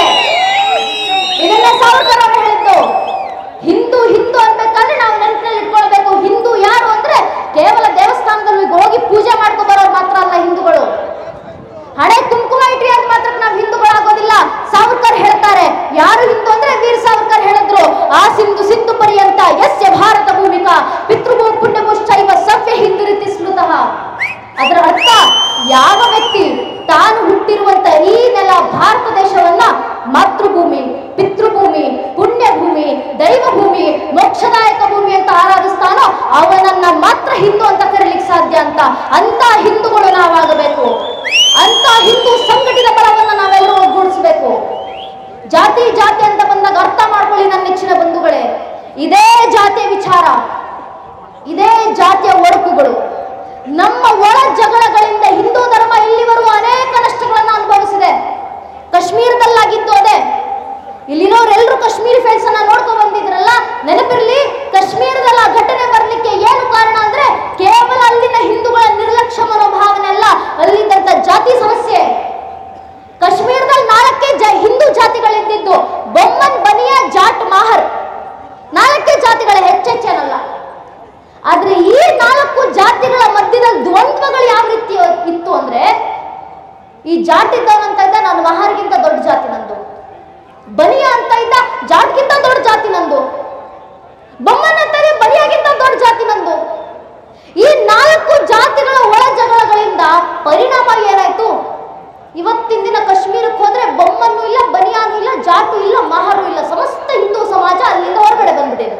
ಇದನ್ನ ಸಾವರ್ಕರ್ ಅವರು ಹೇಳಿದ್ದು ಹಿಂದೂ ಹಿಂದೂ ಅನ್ಬೇಕಾದ್ರೆ ನಾವು ನೆನಪಿನಲ್ಲಿ ಇಟ್ಕೊಳ್ಬೇಕು ಹಿಂದೂ ಯಾರು ಅಂದ್ರೆ ಕೇವಲ ದೇವಸ್ಥಾನದಲ್ಲಿ ಹೋಗಿ ಪೂಜೆ ಮಾಡ್ಕೊ ಬರೋರು ಮಾತ್ರ ಅಲ್ಲ ಹಿಂದೂಗಳು ಹಳೆ ಕುಂಕುಮ ಇಟ್ರಿ ಅಂತ ಮಾತ್ರ ನಾವು ಹಿಂದೂಗಳಾಗೋದಿಲ್ಲ ಸಾವರ್ಕರ್ ಹೇಳ್ತಾರೆ ಯಾರು ಹಿಂದೂ ಅಂದ್ರೆ ವೀರ್ ಸಾವರ್ಕರ್ ಹೇಳಿದ್ರು ಆ ಸಿಂಧು ಸಿಂಧು ಪರ್ಯಂತ ಯಸ್ಯ ಭಾರತ ಭೂಮಿಕಾ ಪಿತೃಭೂ ಪುಣ್ಯಭುಶ್ಚೈವ ಸವ್ಯ ಹಿಂದೂ ರೀತಿ ಸ್ಮೃತಃ ಅದರ ಅರ್ಥ ಯಾವ ವ್ಯಕ್ತಿ ತಾನು ಹುಟ್ಟಿರುವಂತ ಈ ನೆಲ ಭಾರತ ದೇಶವನ್ನ ಮಾತೃಭೂಮಿ ಪಿತೃಭೂಮಿ ಪುಣ್ಯಭೂಮಿ ದೈವಭೂಮಿ ಮೋಕ್ಷದಾಯಕ ಭೂಮಿ ಅಂತ ಆರಾಧಿಸ್ತಾನೋ ಅವನನ್ನ ಮಾತ್ರ ಹಿಂದೂ ಅಂತ ಕರೀಲಿಕ್ಕೆ ಸಾಧ್ಯ ಅಂತ ಅಂತ ಹಿಂದೂಗಳು ನಾವಾಗಬೇಕು ಅಂತ ಹಿಂದೂ ಸಂಘಟಿತ ಬಲವನ್ನ ನಾವೆಲ್ಲರೂ ಒಗ್ಗೂಡಿಸಬೇಕು ಜಾತಿ ಜಾತಿ ಅಂತ ಬಂದಾಗ ಅರ್ಥ ಮಾಡ್ಕೊಳ್ಳಿ ನನ್ನ ನೆಚ್ಚಿನ ಬಂಧುಗಳೇ ಇದೇ ಜಾತಿಯ ವಿಚಾರ ಇದೇ ಜಾತಿಯ ಒಡಕುಗಳು ನಮ್ಮ ಒಳ ಜಗಳಗಳಿಂದ ಹಿಂದೂ ಧರ್ಮ ಇಲ್ಲಿವರೆಗೂ ಅನೇಕ ನಷ್ಟಗಳನ್ನು ಅನುಭವಿಸಿದೆ ಕಾಶ್ಮೀರದಲ್ಲಾಗಿದ್ದು ಅದೇ ಇಲ್ಲಿನವರೆಲ್ಲರೂ ಕಾಶ್ಮೀರಿ ಫೈಲ್ಸ್ ಅನ್ನ ನೋಡ್ಕೊಂಡ್ ಬಂದಿದ್ರಲ್ಲ ನೆನಪಿರ್ಲಿ ಕಾಶ್ಮೀರದಲ್ಲಿ ಆ ಘಟನೆ ಬರ್ಲಿಕ್ಕೆ ಏನು ಕಾರಣ ಅಂದ್ರೆ ಕೇವಲ ಅಲ್ಲಿನ ಹಿಂದೂಗಳ ನಿರ್ಲಕ್ಷ್ಯ ಮನೋಭಾವನೆ ಅಲ್ಲ ಅಲ್ಲಿದ್ದಂತ ಜಾತಿ ಸಮಸ್ಯೆ ಕಾಶ್ಮೀರದಲ್ಲಿ ನಾಲ್ಕೇ ಜ ಹಿಂದೂ ಜಾತಿಗಳಿದ್ದಿದ್ದು ಬೊಮ್ಮನ್ ಬನಿಯಾ ಜಾಟ್ ಮಾಹರ್ ನಾಲ್ಕೇ ಜಾತಿಗಳ ಹೆಚ್ಚೆಚ್ಚೇನಲ್ಲ ಆದ್ರೆ ಈ ನಾಲ್ಕು ಜಾತಿಗಳ ಮಧ್ಯದಲ್ಲಿ ದ್ವಂದ್ವಗಳು ಯಾವ ರೀತಿ ಇತ್ತು ಅಂದ್ರೆ ಈ ಜಾಟ್ ಇದ್ದವನಂತ ಇದ್ದ ನಾನು ಮಹಾರ್ಗಿಂತ ದೊಡ್ಡ ಜಾತಿ ನಂದು ಬನಿಯಾ ಅಂತ ಇದ್ದ ಜಾಟ್ಗಿಂತ ದೊಡ್ಡ ಜಾತಿ ನಂದು ಬೊಮ್ಮನ್ ಅಂತ ಇದೆ ಬನಿಯಾಗಿಂತ ದೊಡ್ಡ ಜಾತಿ ನಂದು ಈ ನಾಲ್ಕು ಜಾತಿಗಳ ಒಳ ಜಗಳಗಳಿಂದ ಪರಿಣಾಮ ಏನಾಯ್ತು ಇವತ್ತಿನ ದಿನ ಕಾಶ್ಮೀರಕ್ಕೆ ಹೋದ್ರೆ ಬೊಮ್ಮನ್ನು ಇಲ್ಲ ಬನಿಯಾನು ಇಲ್ಲ ಜಾಟು ಇಲ್ಲ ಮಹಾರು ಇಲ್ಲ ಸಮಸ್ತ ಹಿಂದೂ ಸಮಾಜ ಅಲ್ಲಿಂದ ಹೊರಗಡೆ ಬಂದ್ಬಿಟ್ಟಿದೆ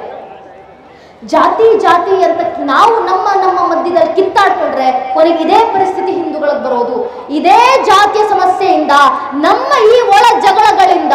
ಜಾತಿ ಜಾತಿ ಅಂತ ನಾವು ನಮ್ಮ ನಮ್ಮ ಮಧ್ಯದಲ್ಲಿ ಕಿತ್ತಾಡ್ಕೊಂಡ್ರೆ ಕೊನೆಗೆ ಇದೇ ಪರಿಸ್ಥಿತಿ ಹಿಂದೂಗಳಿಗೆ ಬರೋದು ಇದೇ ಜಾತಿಯ ಸಮಸ್ಯೆಯಿಂದ ನಮ್ಮ ಈ ಒಳ ಜಗಳಗಳಿಂದ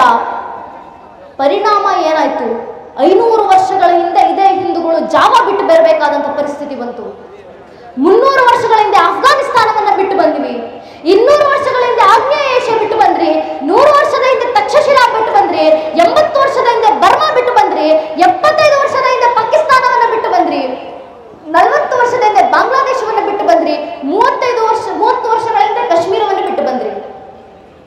ಪರಿಣಾಮ ಏನಾಯ್ತು ಐನೂರು ವರ್ಷಗಳ ಹಿಂದೆ ಇದೇ ಹಿಂದೂಗಳು ಜಾವ ಬಿಟ್ಟು ಬರಬೇಕಾದಂತ ಪರಿಸ್ಥಿತಿ ಬಂತು ಮುನ್ನೂರು ವರ್ಷಗಳ ಹಿಂದೆ ಅಫ್ಘಾನಿಸ್ತಾನವನ್ನ ಬಿಟ್ಟು ಬಂದ್ವಿ ಇನ್ನೂರು ವರ್ಷಗಳ ಹಿಂದೆ ಆಗ್ನೇಯ ಏಷ್ಯಾ ಬಿಟ್ಟು ಬಂದ್ರಿ ನೂರು ವರ್ಷದ ಹಿಂದೆ ತಕ್ಷಶಿಲಾ ಬಿಟ್ಟು ಬಂದ್ರಿ ಎಂಬತ್ತು ವರ್ಷದ ಹಿಂದೆ ಬರ್ಮಾ ಬಿಟ್ಟು ಬಂದ್ರಿ ಎಪ್ಪತ್ತೈದು ವರ್ಷದ ಹಿಂದೆ ಪಾಕಿಸ್ತಾನವನ್ನ ಬಿಟ್ಟು ಬಂದ್ರಿ ನಲವತ್ತು ವರ್ಷದ ಹಿಂದೆ ಬಾಂಗ್ಲಾದೇಶವನ್ನ ಬಿಟ್ಟು ಬಂದ್ರಿ ಮೂವತ್ತೈದು ವರ್ಷ ಮೂವತ್ತು ವರ್ಷಗಳ ಹಿಂದೆ ಕಾಶ್ಮೀರವನ್ನು ಬಿಟ್ಟು ಬಂದ್ರಿ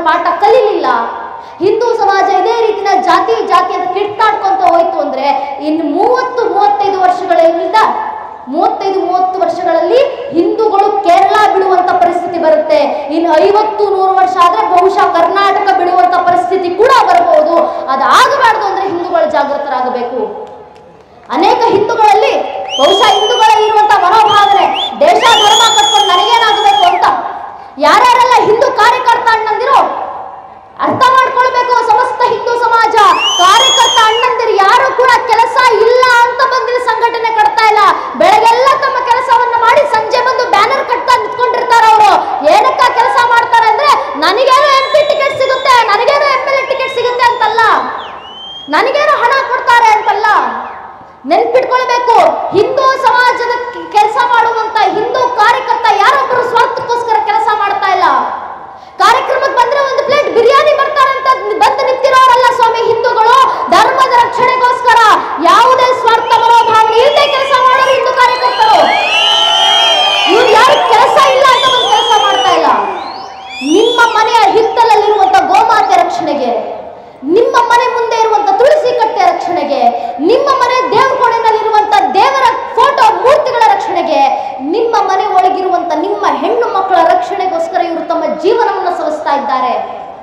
ಪಾಠ ಕಲೀಲಿಲ್ಲ ಹಿಂದೂ ಸಮಾಜ ಇದೇ ರೀತಿನ ಜಾತಿ ಜಾತಿ ಅಂತ ಕಿತ್ತಾಡ್ಕೊಂತ ಹೋಯ್ತು ಅಂದ್ರೆ ಇನ್ನು ಮೂವತ್ತು ಮೂವತ್ತೈದು ವರ್ಷಗಳಿಂದ ಮೂವತ್ತೈದು ಮೂವತ್ತು ವರ್ಷಗಳಲ್ಲಿ ಹಿಂದೂಗಳು ಕೇರಳ ಬಿಡುವಂತ ಪರಿಸ್ಥಿತಿ ಬರುತ್ತೆ ಇನ್ನು ಐವತ್ತು ನೂರು ವರ್ಷ ಆದ್ರೆ ಬಹುಶಃ ಕರ್ನಾಟಕ ಬಿಡುವಂತ ಪರಿಸ್ಥಿತಿ ಕೂಡ ಬರಬಹುದು ಅದಾಗಬಾರ್ದು ಅಂದ್ರೆ ಹಿಂದೂಗಳು ಜಾಗೃತರಾಗಬೇಕು ಅನೇಕ ಹಿಂದೂಗಳಲ್ಲಿ ಬಹುಶಃ ಹಿಂದೂಗಳಲ್ಲಿ ಇರುವಂತ ಮನೋಭಾವನೆ ದೇಶ ಧರ್ಮ ಕಟ್ಕೊಂಡು ನನಗೇನಾಗಬೇಕು ಅಂತ ಯಾರ್ಯಾರೆಲ್ಲ ಹಿಂದೂ ಕಾರ್ಯಕರ್ತ ಅಣ್ಣಂದಿರೋ ಅರ್ಥ ಮಾಡ್ಕೊಳ್ಬೇಕು ಸಮಸ್ತ ಹಿಂದೂ ಸಮಾಜ ಕಾರ್ಯಕರ್ತ ಅಣ್ಣಂದಿರು ಯಾರು ಕೂಡ ಕೆಲಸ ಇಲ್ಲ ಅಂತ ಬಂದಿರ ಸಂಘಟನೆ ಕಟ್ತಾ ಇಲ್ಲ ಬೆಳಗ್ಗೆಲ್ಲ ತಮ್ಮ ಕೆಲಸವನ್ನ ಮಾಡಿ ಸಂಜೆ ಬಂದು ಬ್ಯಾನರ್ ಕಟ್ತಾ ನಿಂತ್ಕೊಂಡಿರ್ತಾರ ಅವರು ಏನಕ್ಕ ಕೆಲಸ ಮಾಡ್ತಾರೆ ಅಂದ್ರೆ ನನಗೇನೋ ಎಂ ಪಿ ಟಿಕೆಟ್ ಸಿಗುತ್ತೆ ನನಗೇನೋ ಎಂ ಎಲ್ ಎ ಟಿಕೆಟ್ ಸಿಗುತ್ತೆ ಅಂತಲ್ಲ ನನಗೇನೋ ಹಣ ಕೊಡ್ತಾರೆ ಅಂತಲ್ಲ ನೆನ್ಪಿಟ್ಕೊಳ್ಬೇಕು ಹಿಂದೂ ಸಮಾಜದ ಕೆಲಸ ಮಾಡುವಂತ ಹಿಂದೂ ಕಾರ್ಯಕರ್ತ ಯಾರೊಬ್ಬರು ಸ್ವಾರ್ಥಕ್ಕೋಸ್ಕರ ಕೆಲಸ ಮಾಡ್ತಾ ಇಲ್ಲ ಕಾರ್ಯಕ್ರಮಕ್ಕೆ ಬಂದ್ರೆ ಒಂದು ಪ್ಲೇಟ್ ಬಿರಿಯಾನಿ ಬರ್ತಾರೆ ಅಂತ ಬಂದು ನಿಂತಿರೋರಲ್ಲ ಸ್ವಾಮಿ ಹಿಂದೂಗಳು ಧರ್ಮದ ರಕ್ಷಣೆಗೋಸ್ಕರ ಯಾವುದೇ ಸ್ವಾರ್ಥ ಮನೋಭಾವನೆ ಇಲ್ಲದೆ ಕೆಲಸ ಮಾಡೋರು ಹಿಂದೂ ಕಾರ್ಯಕರ್ತರು ಇವ್ರು ಯಾರು ಕೆಲಸ ಇಲ್ಲ ಅಂತ ಬಂದು ಕೆಲಸ ಮಾಡ್ತಾ ಇಲ್ಲ ನಿಮ್ಮ ಮನೆಯ ಹಿತ್ತಲಲ್ಲಿರುವಂತ ಗೋಮಾತೆ ರಕ್ಷಣೆಗೆ ನಿಮ್ಮ ಮನೆ ಮುಂದೆ ಇರುವಂತ ತುಳಸಿ ಕಟ್ಟೆ ರಕ್ಷಣೆಗೆ ನಿಮ್ಮ ಮನೆ ದೇವ್ರ ಕೋಣೆನಲ್ಲಿರುವಂತ ದೇವರ ಫೋಟೋ ಮೂರ್ತಿಗಳ ರಕ್ಷಣೆಗೆ ನಿಮ್ಮ ಮನೆ ಒಳಗಿರುವಂತ ನಿಮ್ಮ ಹೆಣ್ಣು ಮಕ್ಕಳ ರಕ್ಷಣೆಗೋಸ್ಕರ ಇವರು ತಮ್ಮ ಜೀವನವನ್ನು ಸವಿಸ್ತಾ ಇದ್ದಾರೆ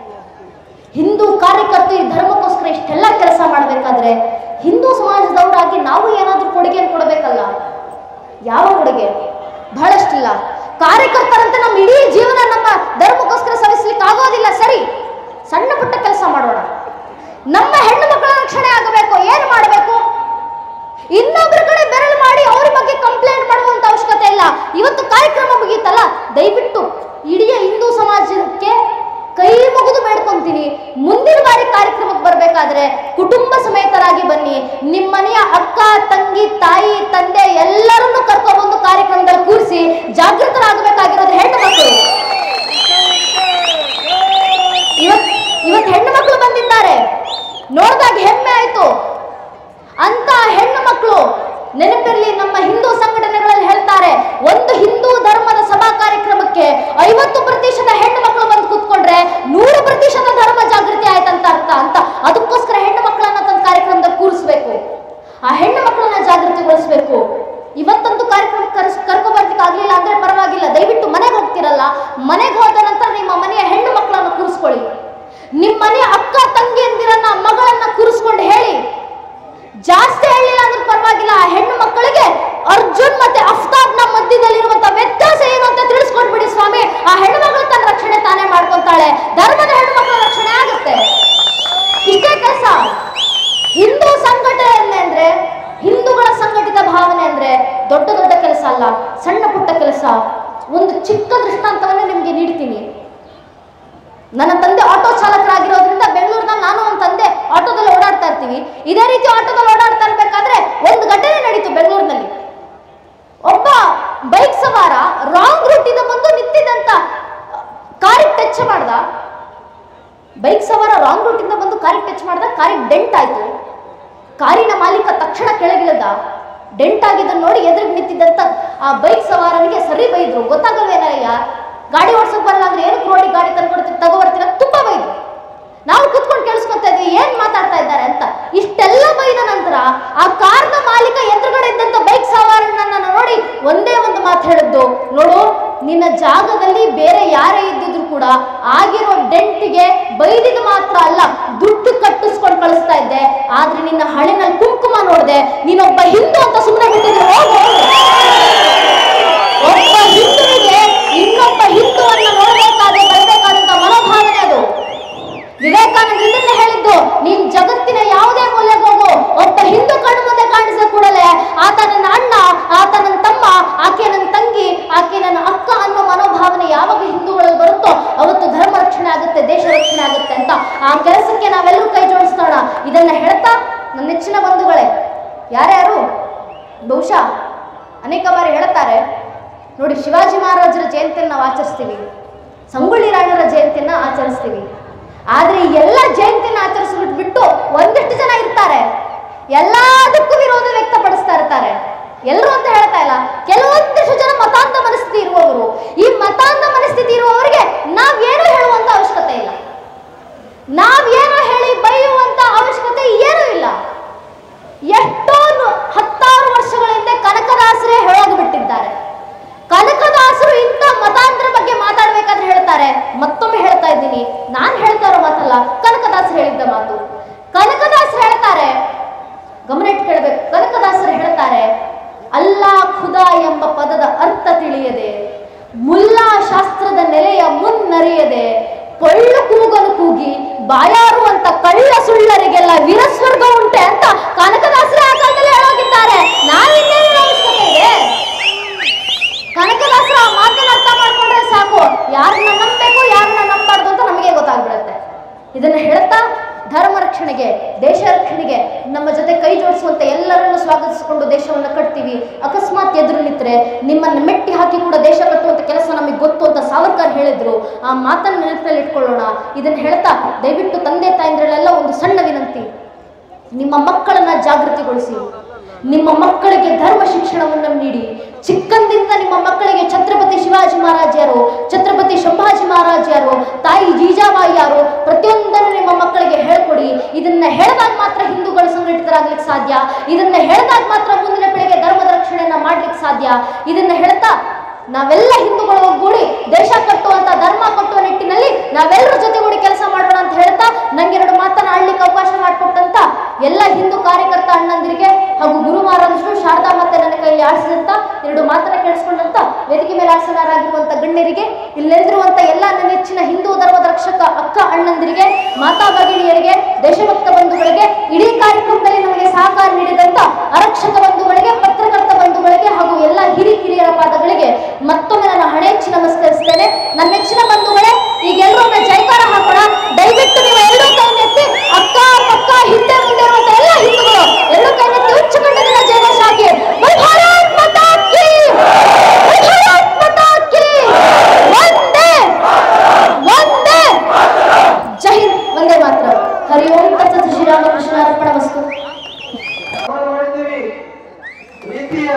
ಹಿಂದೂ ಕಾರ್ಯಕರ್ತರು ಈ ಧರ್ಮಕ್ಕೋಸ್ಕರ ಇಷ್ಟೆಲ್ಲ ಕೆಲಸ ಮಾಡಬೇಕಾದ್ರೆ ಹಿಂದೂ ಸಮಾಜದವರಾಗಿ ನಾವು ಏನಾದ್ರೂ ಕೊಡುಗೆಯನ್ನು ಕೊಡಬೇಕಲ್ಲ ಯಾವ ಕೊಡುಗೆ ಬಹಳಷ್ಟಿಲ್ಲ ಕಾರ್ಯಕರ್ತರಂತೆ ನಮ್ಮ ಇಡೀ ಜೀವನ ನಮ್ಮ ಧರ್ಮಕ್ಕೋಸ್ಕರ ಸವಿಸ್ಲಿಕ್ಕೆ ಆಗೋದಿಲ್ಲ ಸರಿ ಸಣ್ಣ ಪುಟ್ಟ ಕೆಲಸ ಮಾಡೋಣ ನಮ್ಮ ಹೆಣ್ಣು ಮಕ್ಕಳ ರಕ್ಷಣೆ ಆಗಬೇಕು ಏನು ಮಾಡಬೇಕು ಇನ್ನೊಬ್ಬರ ಕಡೆ ಬೆರಳು ಮಾಡಿ ಅವ್ರ ಬಗ್ಗೆ ಕಂಪ್ಲೇಂಟ್ ಮಾಡುವಂತ ಅವಶ್ಯಕತೆ ಇಲ್ಲ ಇವತ್ತು ಕಾರ್ಯಕ್ರಮ ಮುಗೀತಲ್ಲ ದಯವಿಟ್ಟು ಇಡೀ ಹಿಂದೂ ಸಮಾಜಕ್ಕೆ ಕೈ ಮುಗಿದು ಬೇಡ್ಕೊಂತೀನಿ ಮುಂದಿನ ಬಾರಿ ಕಾರ್ಯಕ್ರಮಕ್ಕೆ ಬರಬೇಕಾದ್ರೆ ಕುಟುಂಬ ಸಮೇತರಾಗಿ ಬನ್ನಿ ನಿಮ್ಮ ಮನೆಯ ಅಕ್ಕ ತಂಗಿ ತಾಯಿ ತಂದೆ ಎಲ್ಲರನ್ನೂ ಕರ್ಕೊಂಡ್ಬಂದು ಕಾರ್ಯಕ್ರಮದಲ್ಲಿ ಕೂರಿಸಿ ಜಾಗೃತರಾಗಬೇಕಾಗಿರೋದು ಹೆಣ್ಣು ಮಕ್ಕಳು ಇವತ್ ಇವತ್ತು ಹೆಣ್ಣು ಮಕ್ಕಳು ಬಂದಿದ್ದಾರೆ ನೋಡಿದಾಗ ಹೆಮ್ಮೆ ಆಯ್ತು ಅಂತ ಹೆಣ್ಣು ಮಕ್ಕಳು ನೆನಪಿರಲಿ ನಮ್ಮ ಹಿಂದೂ ಸಂಘಟನೆಗಳಲ್ಲಿ ಹೇಳ್ತಾರೆ ಒಂದು ಹಿಂದೂ ಧರ್ಮದ ಸಭಾ ಕಾರ್ಯಕ್ರಮಕ್ಕೆ ಐವತ್ತು ಪ್ರತಿಶತ ಹೆಣ್ಣು ಮಕ್ಕಳು ಬಂದು ಕೂತ್ಕೊಂಡ್ರೆ ನೂರು ಪ್ರತಿಶತ ಧರ್ಮ ಜಾಗೃತಿ ಆಯ್ತಂತ ಅರ್ಥ ಅಂತ ಅದಕ್ಕೋಸ್ಕರ ಹೆಣ್ಣು ಮಕ್ಕಳನ್ನ ತನ್ನ ಕಾರ್ಯಕ್ರಮದಲ್ಲಿ ಕೂರಿಸ್ಬೇಕು ಆ ಹೆಣ್ಣು ಮಕ್ಕಳನ್ನ ಜಾಗೃತಿಗೊಳಿಸ್ಬೇಕು ಇವತ್ತಂತೂ ಕಾರ್ಯಕ್ರಮ ಕರ್ಸ್ ಕರ್ಕೊ ಬರ್ಲಿಕ್ಕೆ ಆಗ್ಲಿಲ್ಲ ಅಂದ್ರೆ ಪರವಾಗಿಲ್ಲ ದಯವಿಟ್ಟು ಮನೆಗೆ ಹೋಗ್ತಿರಲ್ಲ ಮನೆಗೆ ಹೋದ ನಂತರ ನಿಮ್ಮ ಮನೆಯ ಹೆಣ್ಣು ಮಕ್ಕಳನ್ನ ಕೂರಿಸ್ಕೊಳ್ಳಿ ನಿಮ್ಮ ಮನೆಯ ಅಕ್ಕ ತಂಗಿಯಂದಿರನ್ನ ಮಗಳನ್ನ ಕೂರಿಸ್ಕೊಂಡು ಹೇಳಿ ಜಾಸ್ತಿ ಹೇಳಿಲ್ಲ ಅಂದ್ರೆ ಪರವಾಗಿಲ್ಲ ಆ ಹೆಣ್ಣು ಮಕ್ಕಳಿಗೆ ಅರ್ಜುನ್ ಮತ್ತೆ ಅಫ್ತಾಬ್ನ ಮಧ್ಯದಲ್ಲಿರುವಂತ ವ್ಯತ್ಯಾಸ ಏನು ಅಂತ ತಿಳಿಸ್ಕೊಂಡ್ಬಿಡಿ ಸ್ವಾಮಿ ಆ ಹೆಣ್ಣು ಮಗಳು ತನ್ನ ರಕ್ಷಣೆ ತಾನೇ ಮಾಡ್ಕೊಂತಾಳೆ ಧರ್ಮದ ಹೆಣ್ಣು ಮಕ್ಕಳ ರಕ್ಷಣೆ ಆಗುತ್ತೆ ಇಷ್ಟೇ ಕೆಲಸ ಹಿಂದೂ ಸಂಘಟನೆ ಅಂದ್ರೆ ಹಿಂದೂಗಳ ಸಂಘಟಿತ ಭಾವನೆ ಅಂದ್ರೆ ದೊಡ್ಡ ದೊಡ್ಡ ಕೆಲಸ ಅಲ್ಲ ಸಣ್ಣ ಪುಟ್ಟ ಕೆಲಸ ಒಂದು ಚಿಕ್ಕ ದೃಷ್ಟಾಂತವನ್ನೇ ನಿಮ್ಗೆ ನೀಡ್ತೀನಿ ನನ್ನ ತಂದೆ ಆಟೋ ಚಾಲಕರಾಗಿರೋದ್ರಿಂದ ಬೆಂಗಳೂರಿನಲ್ಲಿ ನಾನು ನನ್ನ ತಂದೆ ಆಟೋದಲ್ಲಿ ಓಡಾಡ್ತಾ ಇರ್ತೀವಿ ಇದೇ ರೀತಿ ಆಟೋದಲ್ಲಿ ಓಡಾಡ್ತಾ ಇರ್ಬೇಕಾದ್ರೆ ಒಂದು ಘಟನೆ ನಡೀತು ಬೆಂಗಳೂರಿನಲ್ಲಿ ಒಬ್ಬ ಬೈಕ್ ಸವಾರ ರಾಂಗ್ ರೂಟಿಂದ ಬಂದು ನಿಂತಿದ್ದಂತ ಕಾರಿಗೆ ಟಚ್ ಮಾಡ್ದ ಬೈಕ್ ಸವಾರ ರಾಂಗ್ ರೂಟಿಂದ ಬಂದು ಕಾರಿಗೆ ಟಚ್ ಮಾಡ್ದ ಕಾರಿಗೆ ಡೆಂಟ್ ಆಯ್ತು ಕಾರಿನ ಮಾಲೀಕ ತಕ್ಷಣ ಕೆಳಗಿಳಿದ ಡೆಂಟ್ ಆಗಿದ್ದನ್ನು ನೋಡಿ ಎದುರಿಗೆ ನಿಂತಿದ್ದಂತ ಆ ಬೈಕ್ ಸವಾರನಿಗೆ ಸರಿ ಬೈದ್ರು ಗೊತ್ತಾಗಲ್ವೇನಯ್ಯ ಗಾಡಿ ಓಡ್ಸಕ್ ಬರಲ್ಲ ಅಂದ್ರೆ ಏನಕ್ಕೆ ರೋಡಿಗೆ ಗಾಡಿ ತಂದ್ಕೊಡ್ತೀವಿ ತಗೋಬರ್ತೀರ ತುಂಬಾ ಬೈದ್ರು ನಾವು ಕುತ್ಕೊಂಡು ಕೇಳಿಸ್ಕೊತ ಇದ್ವಿ ಏನ್ ಮಾತಾಡ್ತಾ ಇದ್ದಾರೆ ಅಂತ ಇಷ್ಟೆಲ್ಲ ಬೈದ ನಂತರ ಆ ಕಾರ್ನ ಮಾಲೀಕ ಎದುರುಗಡೆ ಇದ್ದಂತ ಬೈಕ್ ಸವಾರನನ್ನ ನೋಡಿ ಒಂದೇ ಒಂದು ಮಾತು ಹೇಳಿದ್ದು ನೋಡು ನಿನ್ನ ಜಾಗದಲ್ಲಿ ಬೇರೆ ಯಾರೇ ಇದ್ದಿದ್ರು ಕೂಡ ಆಗಿರೋ ಡೆಂಟ್ಗೆ ಬೈದಿದ್ದು ಮಾತ್ರ ಅಲ್ಲ ದುಡ್ಡು ಕಟ್ಟಿಸ್ಕೊಂಡು ಕಳಿಸ್ತಾ ಇದ್ದೆ ಆದ್ರೆ ನಿನ್ನ ಹಳೆನಲ್ಲಿ ಕುಂಕುಮ ನೋಡ್ದೆ ನೀನೊಬ್ಬ ಹಿಂದೂ ಅಂತ ಸುಮ್ಮನೆ ಬಿಟ್ಟಿದ್ರೆ ಹೋಗು ಒಬ್ಬ ಹಿಂದುವಿಗೆ ಇನ್ನೊಬ್ಬ ಹಿಂದುವನ್ನ ನೋಡಬೇಕಾದ್ರೆ ಬರಬೇಕಾದಂತ ಮನೋಭಾವನೆ ಅದು ವಿವೇಕಾನಂದ ಇದನ್ನ ಹೇಳಿದ್ದು ನೀನ್ ಜಗತ್ತಿನ ಯಾವುದೇ ಮೂಲೆಗೆ ಹೋಗು ಒಬ್ಬ ಹಿಂದೂ ಕಣ್ಣು ಮುಂದೆ ಕಾಣಿಸಿದ ಕೂಡಲೇ ಆತ ನನ್ನ ಅಣ್ಣ ಆತ ನನ್ನ ತಮ್ಮ ಆಕೆ ನನ್ನ ತಂಗಿ ಆಕೆ ನನ್ನ ಅಕ್ಕ ಅನ್ನೋ ಮನೋಭಾವನೆ ಯಾವಾಗ ಹಿಂದೂಗಳಲ್ಲಿ ಬರುತ್ತೋ ಅವತ್ತು ಧರ್ಮ ರಕ್ಷಣೆ ಆಗುತ್ತೆ ದೇಶ ರಕ್ಷಣೆ ಆಗುತ್ತೆ ಅಂತ ಆ ಕೆಲಸಕ್ಕೆ ನಾವೆಲ್ಲರೂ ಕೈ ಜೋಡಿಸೋಣ ಇದನ್ನ ಹೇಳ್ತಾ ನನ್ನ ನೆಚ್ಚಿನ ಬಂಧುಗಳೇ ಯಾರ್ಯಾರು ಬಹುಶಃ ಅನೇಕ ಬಾರಿ ಹೇಳ್ತಾರೆ ನೋಡಿ ಶಿವಾಜಿ ಮಹಾರಾಜರ ಜಯಂತಿಯನ್ನು ನಾವು ಆಚರಿಸ್ತೀವಿ ಸಂಗೊಳ್ಳಿ ರಾಯಣ್ಣರ ಜಯಂತಿಯನ್ನ ಆಚರಿಸ್ತೀವಿ ಆದ್ರೆ ಈ ಎಲ್ಲ ಜಯಂತಿನ ಆಚರಿಸ್ಬಿಟ್ಟು ಒಂದಿಷ್ಟು ಜನ ಇರ್ತಾರೆ ಎಲ್ಲದಕ್ಕೂ ವಿರೋಧ ವ್ಯಕ್ತಪಡಿಸ್ತಾ ಇರ್ತಾರೆ ಎಲ್ಲರೂ ಅಂತ ಹೇಳ್ತಾ ಇಲ್ಲ ಕೆಲವೊಂದಿಷ್ಟು ಜನ ಮತಾಂಧ ಮನಸ್ಥಿತಿ ಇರುವವರು ಈ ಮತಾಂಧ ಮನಸ್ಥಿತಿ ಇರುವವರಿಗೆ ನಾವೇನು ಹೇಳುವಂತ ಅವಶ್ಯಕತೆ ಇಲ್ಲ ಬನ್ನಿ ನಾನು ಹೇಳ್ತಾ ಇರೋ ಮಾತಲ್ಲ ಕನಕದಾಸರು ಹೇಳಿದ್ದ ಮಾತು ಕನಕದಾಸರು ಹೇಳ್ತಾರೆ ಗಮನ ಇಟ್ಟು ಕೇಳಬೇಕು ಕನಕದಾಸರು ಹೇಳ್ತಾರೆ ಅಲ್ಲಾ ಖುದಾ ಎಂಬ ಪದದ ಅರ್ಥ ತಿಳಿಯದೆ ಮುಲ್ಲಾ ಶಾಸ್ತ್ರದ ನೆಲೆಯ ಮುನ್ನರಿಯದೆ ಪೊಳ್ಳು ಕೂಗಲು ಕೂಗಿ ಬಾಯಾರು ಅಂತ ಕಳ್ಳ ಸುಳ್ಳರಿಗೆಲ್ಲ ವೀರಸ್ವರ್ಗ ಉಂಟೆ ಅಂತ ಕನಕದಾಸರೇ ಆ ಕಾಲದಲ್ಲಿ ಹೇಳೋಗಿದ್ದಾರೆ ನಾವಿನ್ನೇನು ಅವಶ್ಯಕತೆ ಇದೆ ಕನಕದಾಸರ ಆ ಮಾತನ್ನ ಅರ್ಥ ಮಾಡ್ಕೊಂಡ್ರೆ ಸಾಕು ಯಾರನ್ನ ನಂಬಬೇಕು ಯಾರನ್ನ ನಂಬಾರ್ದು ಅಂತ ನಮಗೆ ಗೊತ್ತಾಗ್ಬಿಡುತ್ತೆ ಇದನ್ನ ಹೇಳ್ತಾ ಧರ್ಮ ರಕ್ಷಣೆಗೆ ದೇಶ ರಕ್ಷಣೆಗೆ ನಮ್ಮ ಜೊತೆ ಕೈ ಜೋಡಿಸುವಂತ ಎಲ್ಲರನ್ನು ಸ್ವಾಗತಿಸಿಕೊಂಡು ದೇಶವನ್ನ ಕಟ್ತೀವಿ ಅಕಸ್ಮಾತ್ ಎದುರು ನಿಂತ್ರೆ ನಿಮ್ಮನ್ನ ಮೆಟ್ಟಿ ಹಾಕಿ ಕೂಡ ದೇಶ ಕಟ್ಟುವಂತ ಕೆಲಸ ನಮಗೆ ಗೊತ್ತು ಅಂತ ಸಾವರ್ಕರ್ ಹೇಳಿದ್ರು ಆ ಮಾತನ್ನ ನೆನಪಿನಲ್ಲಿ ಇಟ್ಕೊಳ್ಳೋಣ ಇದನ್ನ ಹೇಳ್ತಾ ದಯವಿಟ್ಟು ತಂದೆ ತಾಯಂದ್ರಲ್ಲೆಲ್ಲ ಒಂದು ಸಣ್ಣ ವಿನಂತಿ ನಿಮ್ಮ ಮಕ್ಕಳನ್ನ ಜಾಗೃತಿಗೊಳಿಸಿ ನಿಮ್ಮ ಮಕ್ಕಳಿಗೆ ಧರ್ಮ ಶಿಕ್ಷಣವನ್ನು ನೀಡಿ ಚಿಕ್ಕಂದಿಂದ ನಿಮ್ಮ ಮಕ್ಕಳಿಗೆ ಛತ್ರಪತಿ ಶಿವಾಜಿ ಮಹಾರಾಜರು ಛತ್ರಪತಿ ಸಂಭಾಜಿ ಮಹಾರಾಜರು ತಾಯಿ ಜೀಜಾಬಾಯಿ ಯಾರು ಪ್ರತಿಯೊಂದನ್ನು ನಿಮ್ಮ ಮಕ್ಕಳಿಗೆ ಹೇಳ್ಕೊಡಿ ಇದನ್ನ ಹೇಳಿದಾಗ ಮಾತ್ರ ಹಿಂದೂಗಳು ಸಂಘಟಿತರಾಗ್ಲಿಕ್ಕೆ ಸಾಧ್ಯ ಇದನ್ನ ಹೇಳಿದಾಗ ಮಾತ್ರ ಮುಂದಿನ ಪೀಳಿಗೆ ಧರ್ಮದ ರಕ್ಷಣೆಯನ್ನ ಮಾಡ್ಲಿಕ್ಕೆ ಸಾಧ್ಯ ಇದನ್ನ ಹೇಳ್ತಾ ನಾವೆಲ್ಲ ಹಿಂದೂಗಳು ಒಗ್ಗೂಡಿ ದೇಶ ಕಟ್ಟುವಂತ ಧರ್ಮ ಕಟ್ಟುವ ನಿಟ್ಟಿನಲ್ಲಿ ನಾವೆಲ್ಲರ ಜೊತೆಗೂಡಿ ಕೆಲಸ ಮಾಡೋಣ ಅಂತ ಹೇಳ್ತಾ ನಂಗೆ ಎರಡು ಮಾತನ್ನ ಆಡ್ಲಿಕ್ಕೆ ಅವಕಾಶ ಮಾಡಿಕೊಟ್ಟಂತ ಎಲ್ಲ ಹಿಂದೂ ಕಾರ್ಯಕರ್ತ ಅಣ್ಣಂದಿರಿಗೆ ಹಾಗೂ ಗುರು ಮಹಾರಾಜರು ಶಾರದಾ ಮತ್ತೆ ನನ್ನ ಕೈಯಲ್ಲಿ ಆಡಿಸಿದಂತ ಎರಡು ಮಾತನ್ನ ಕೇಳಿಸ್ಕೊಂಡಂತ ವೇದಿಕೆ ಮೇಲೆ ಆಸನರಾಗಿರುವಂತ ಗಣ್ಯರಿಗೆ ಇಲ್ಲೆಲ್ದಿರುವಂತ ಎಲ್ಲ ನನ್ನ ನೆಚ್ಚಿನ ಹಿಂದೂ ಧರ್ಮದ ರಕ್ಷಕ ಅಕ್ಕ ಅಣ್ಣಂದಿರಿಗೆ ಮಾತಾ ಭಗಿನಿಯರಿಗೆ ದೇಶಭಕ್ತ ಬಂಧುಗಳಿಗೆ ಇಡೀ ಕಾರ್ಯಕ್ರಮದಲ್ಲಿ ನಮಗೆ ಸಹಕಾರ ನೀಡಿದಂತ ಆರಕ್ಷಕ ಬಂಧುಗಳಿಗೆ ಪತ್ರಕರ್ತ ಬಂಧುಗಳಿಗೆ ಹಾಗೂ ಎಲ್ಲ ಹಿರಿ ಕಿರಿಯರ ಪಾದಗಳಿಗೆ ಮತ್ತೊಮ್ಮೆ ನನ್ನ ಹಣೆ ಹೆಚ್ಚಿ ನಮಸ್ಕರಿಸ್ತೇನೆ ನನ್ನ ನೆಚ್ಚಿನ ಬಂಧುಗಳೇ ಈಗ ಎಲ್ಲರೂ ಒಮ್ಮೆ ಜೈಕಾರ ಹಾಕೋಣ ದಯವಿಟ್ಟು ನೀವು ಎರಡೂ ಕೈ ಎತ್ತಿ ಅಕ್ಕ ಪಕ್ಕ ಹಿಂದೆ ಮುಂದೆ ಇರುವಂತ ಎಲ್ಲ ಹಿಂದೂಗಳು ಎರಡೂ ಕೈ ಎತ್ತಿ ಉಚ್ಚ ಕಂಡಿನ ಜಯಘೋಷ ಹಾಕಿ ಜೈ ಭಾರತ್ ಮಾತಾ ಕಿ! ಜೈ ಭಾರತ್ ಮಾತಾ ಕಿ! ವಂದೇ ವಂದೇ ಜೈ ಹಿಂದ್ ವಂದೇ ಮಾತ್ರ ಹರಿ ಓಂ ತತ್ಸತ್ ಶ್ರೀರಾಮಕೃಷ್ಣ ಅರ್ಪಣ ವಸ್ತು ನಾವು ನೋಡಿದ್ದೀವಿ ರೀತಿಯ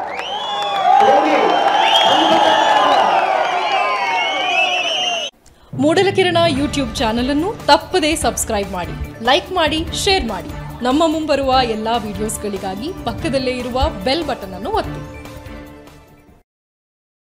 ಹೋಗಿ ಮೂಡಲಕಿರಣ ಯೂಟ್ಯೂಬ್ ಚಾನಲ್ ಅನ್ನು ತಪ್ಪದೇ ಸಬ್ಸ್ಕ್ರೈಬ್ ಮಾಡಿ ಲೈಕ್ ಮಾಡಿ ಶೇರ್ ಮಾಡಿ ನಮ್ಮ ಮುಂಬರುವ ಎಲ್ಲಾ ವಿಡಿಯೋಸ್ಗಳಿಗಾಗಿ ಪಕ್ಕದಲ್ಲೇ ಇರುವ ಬೆಲ್ ಬಟನ್ ಅನ್ನು ಒತ್ತಿ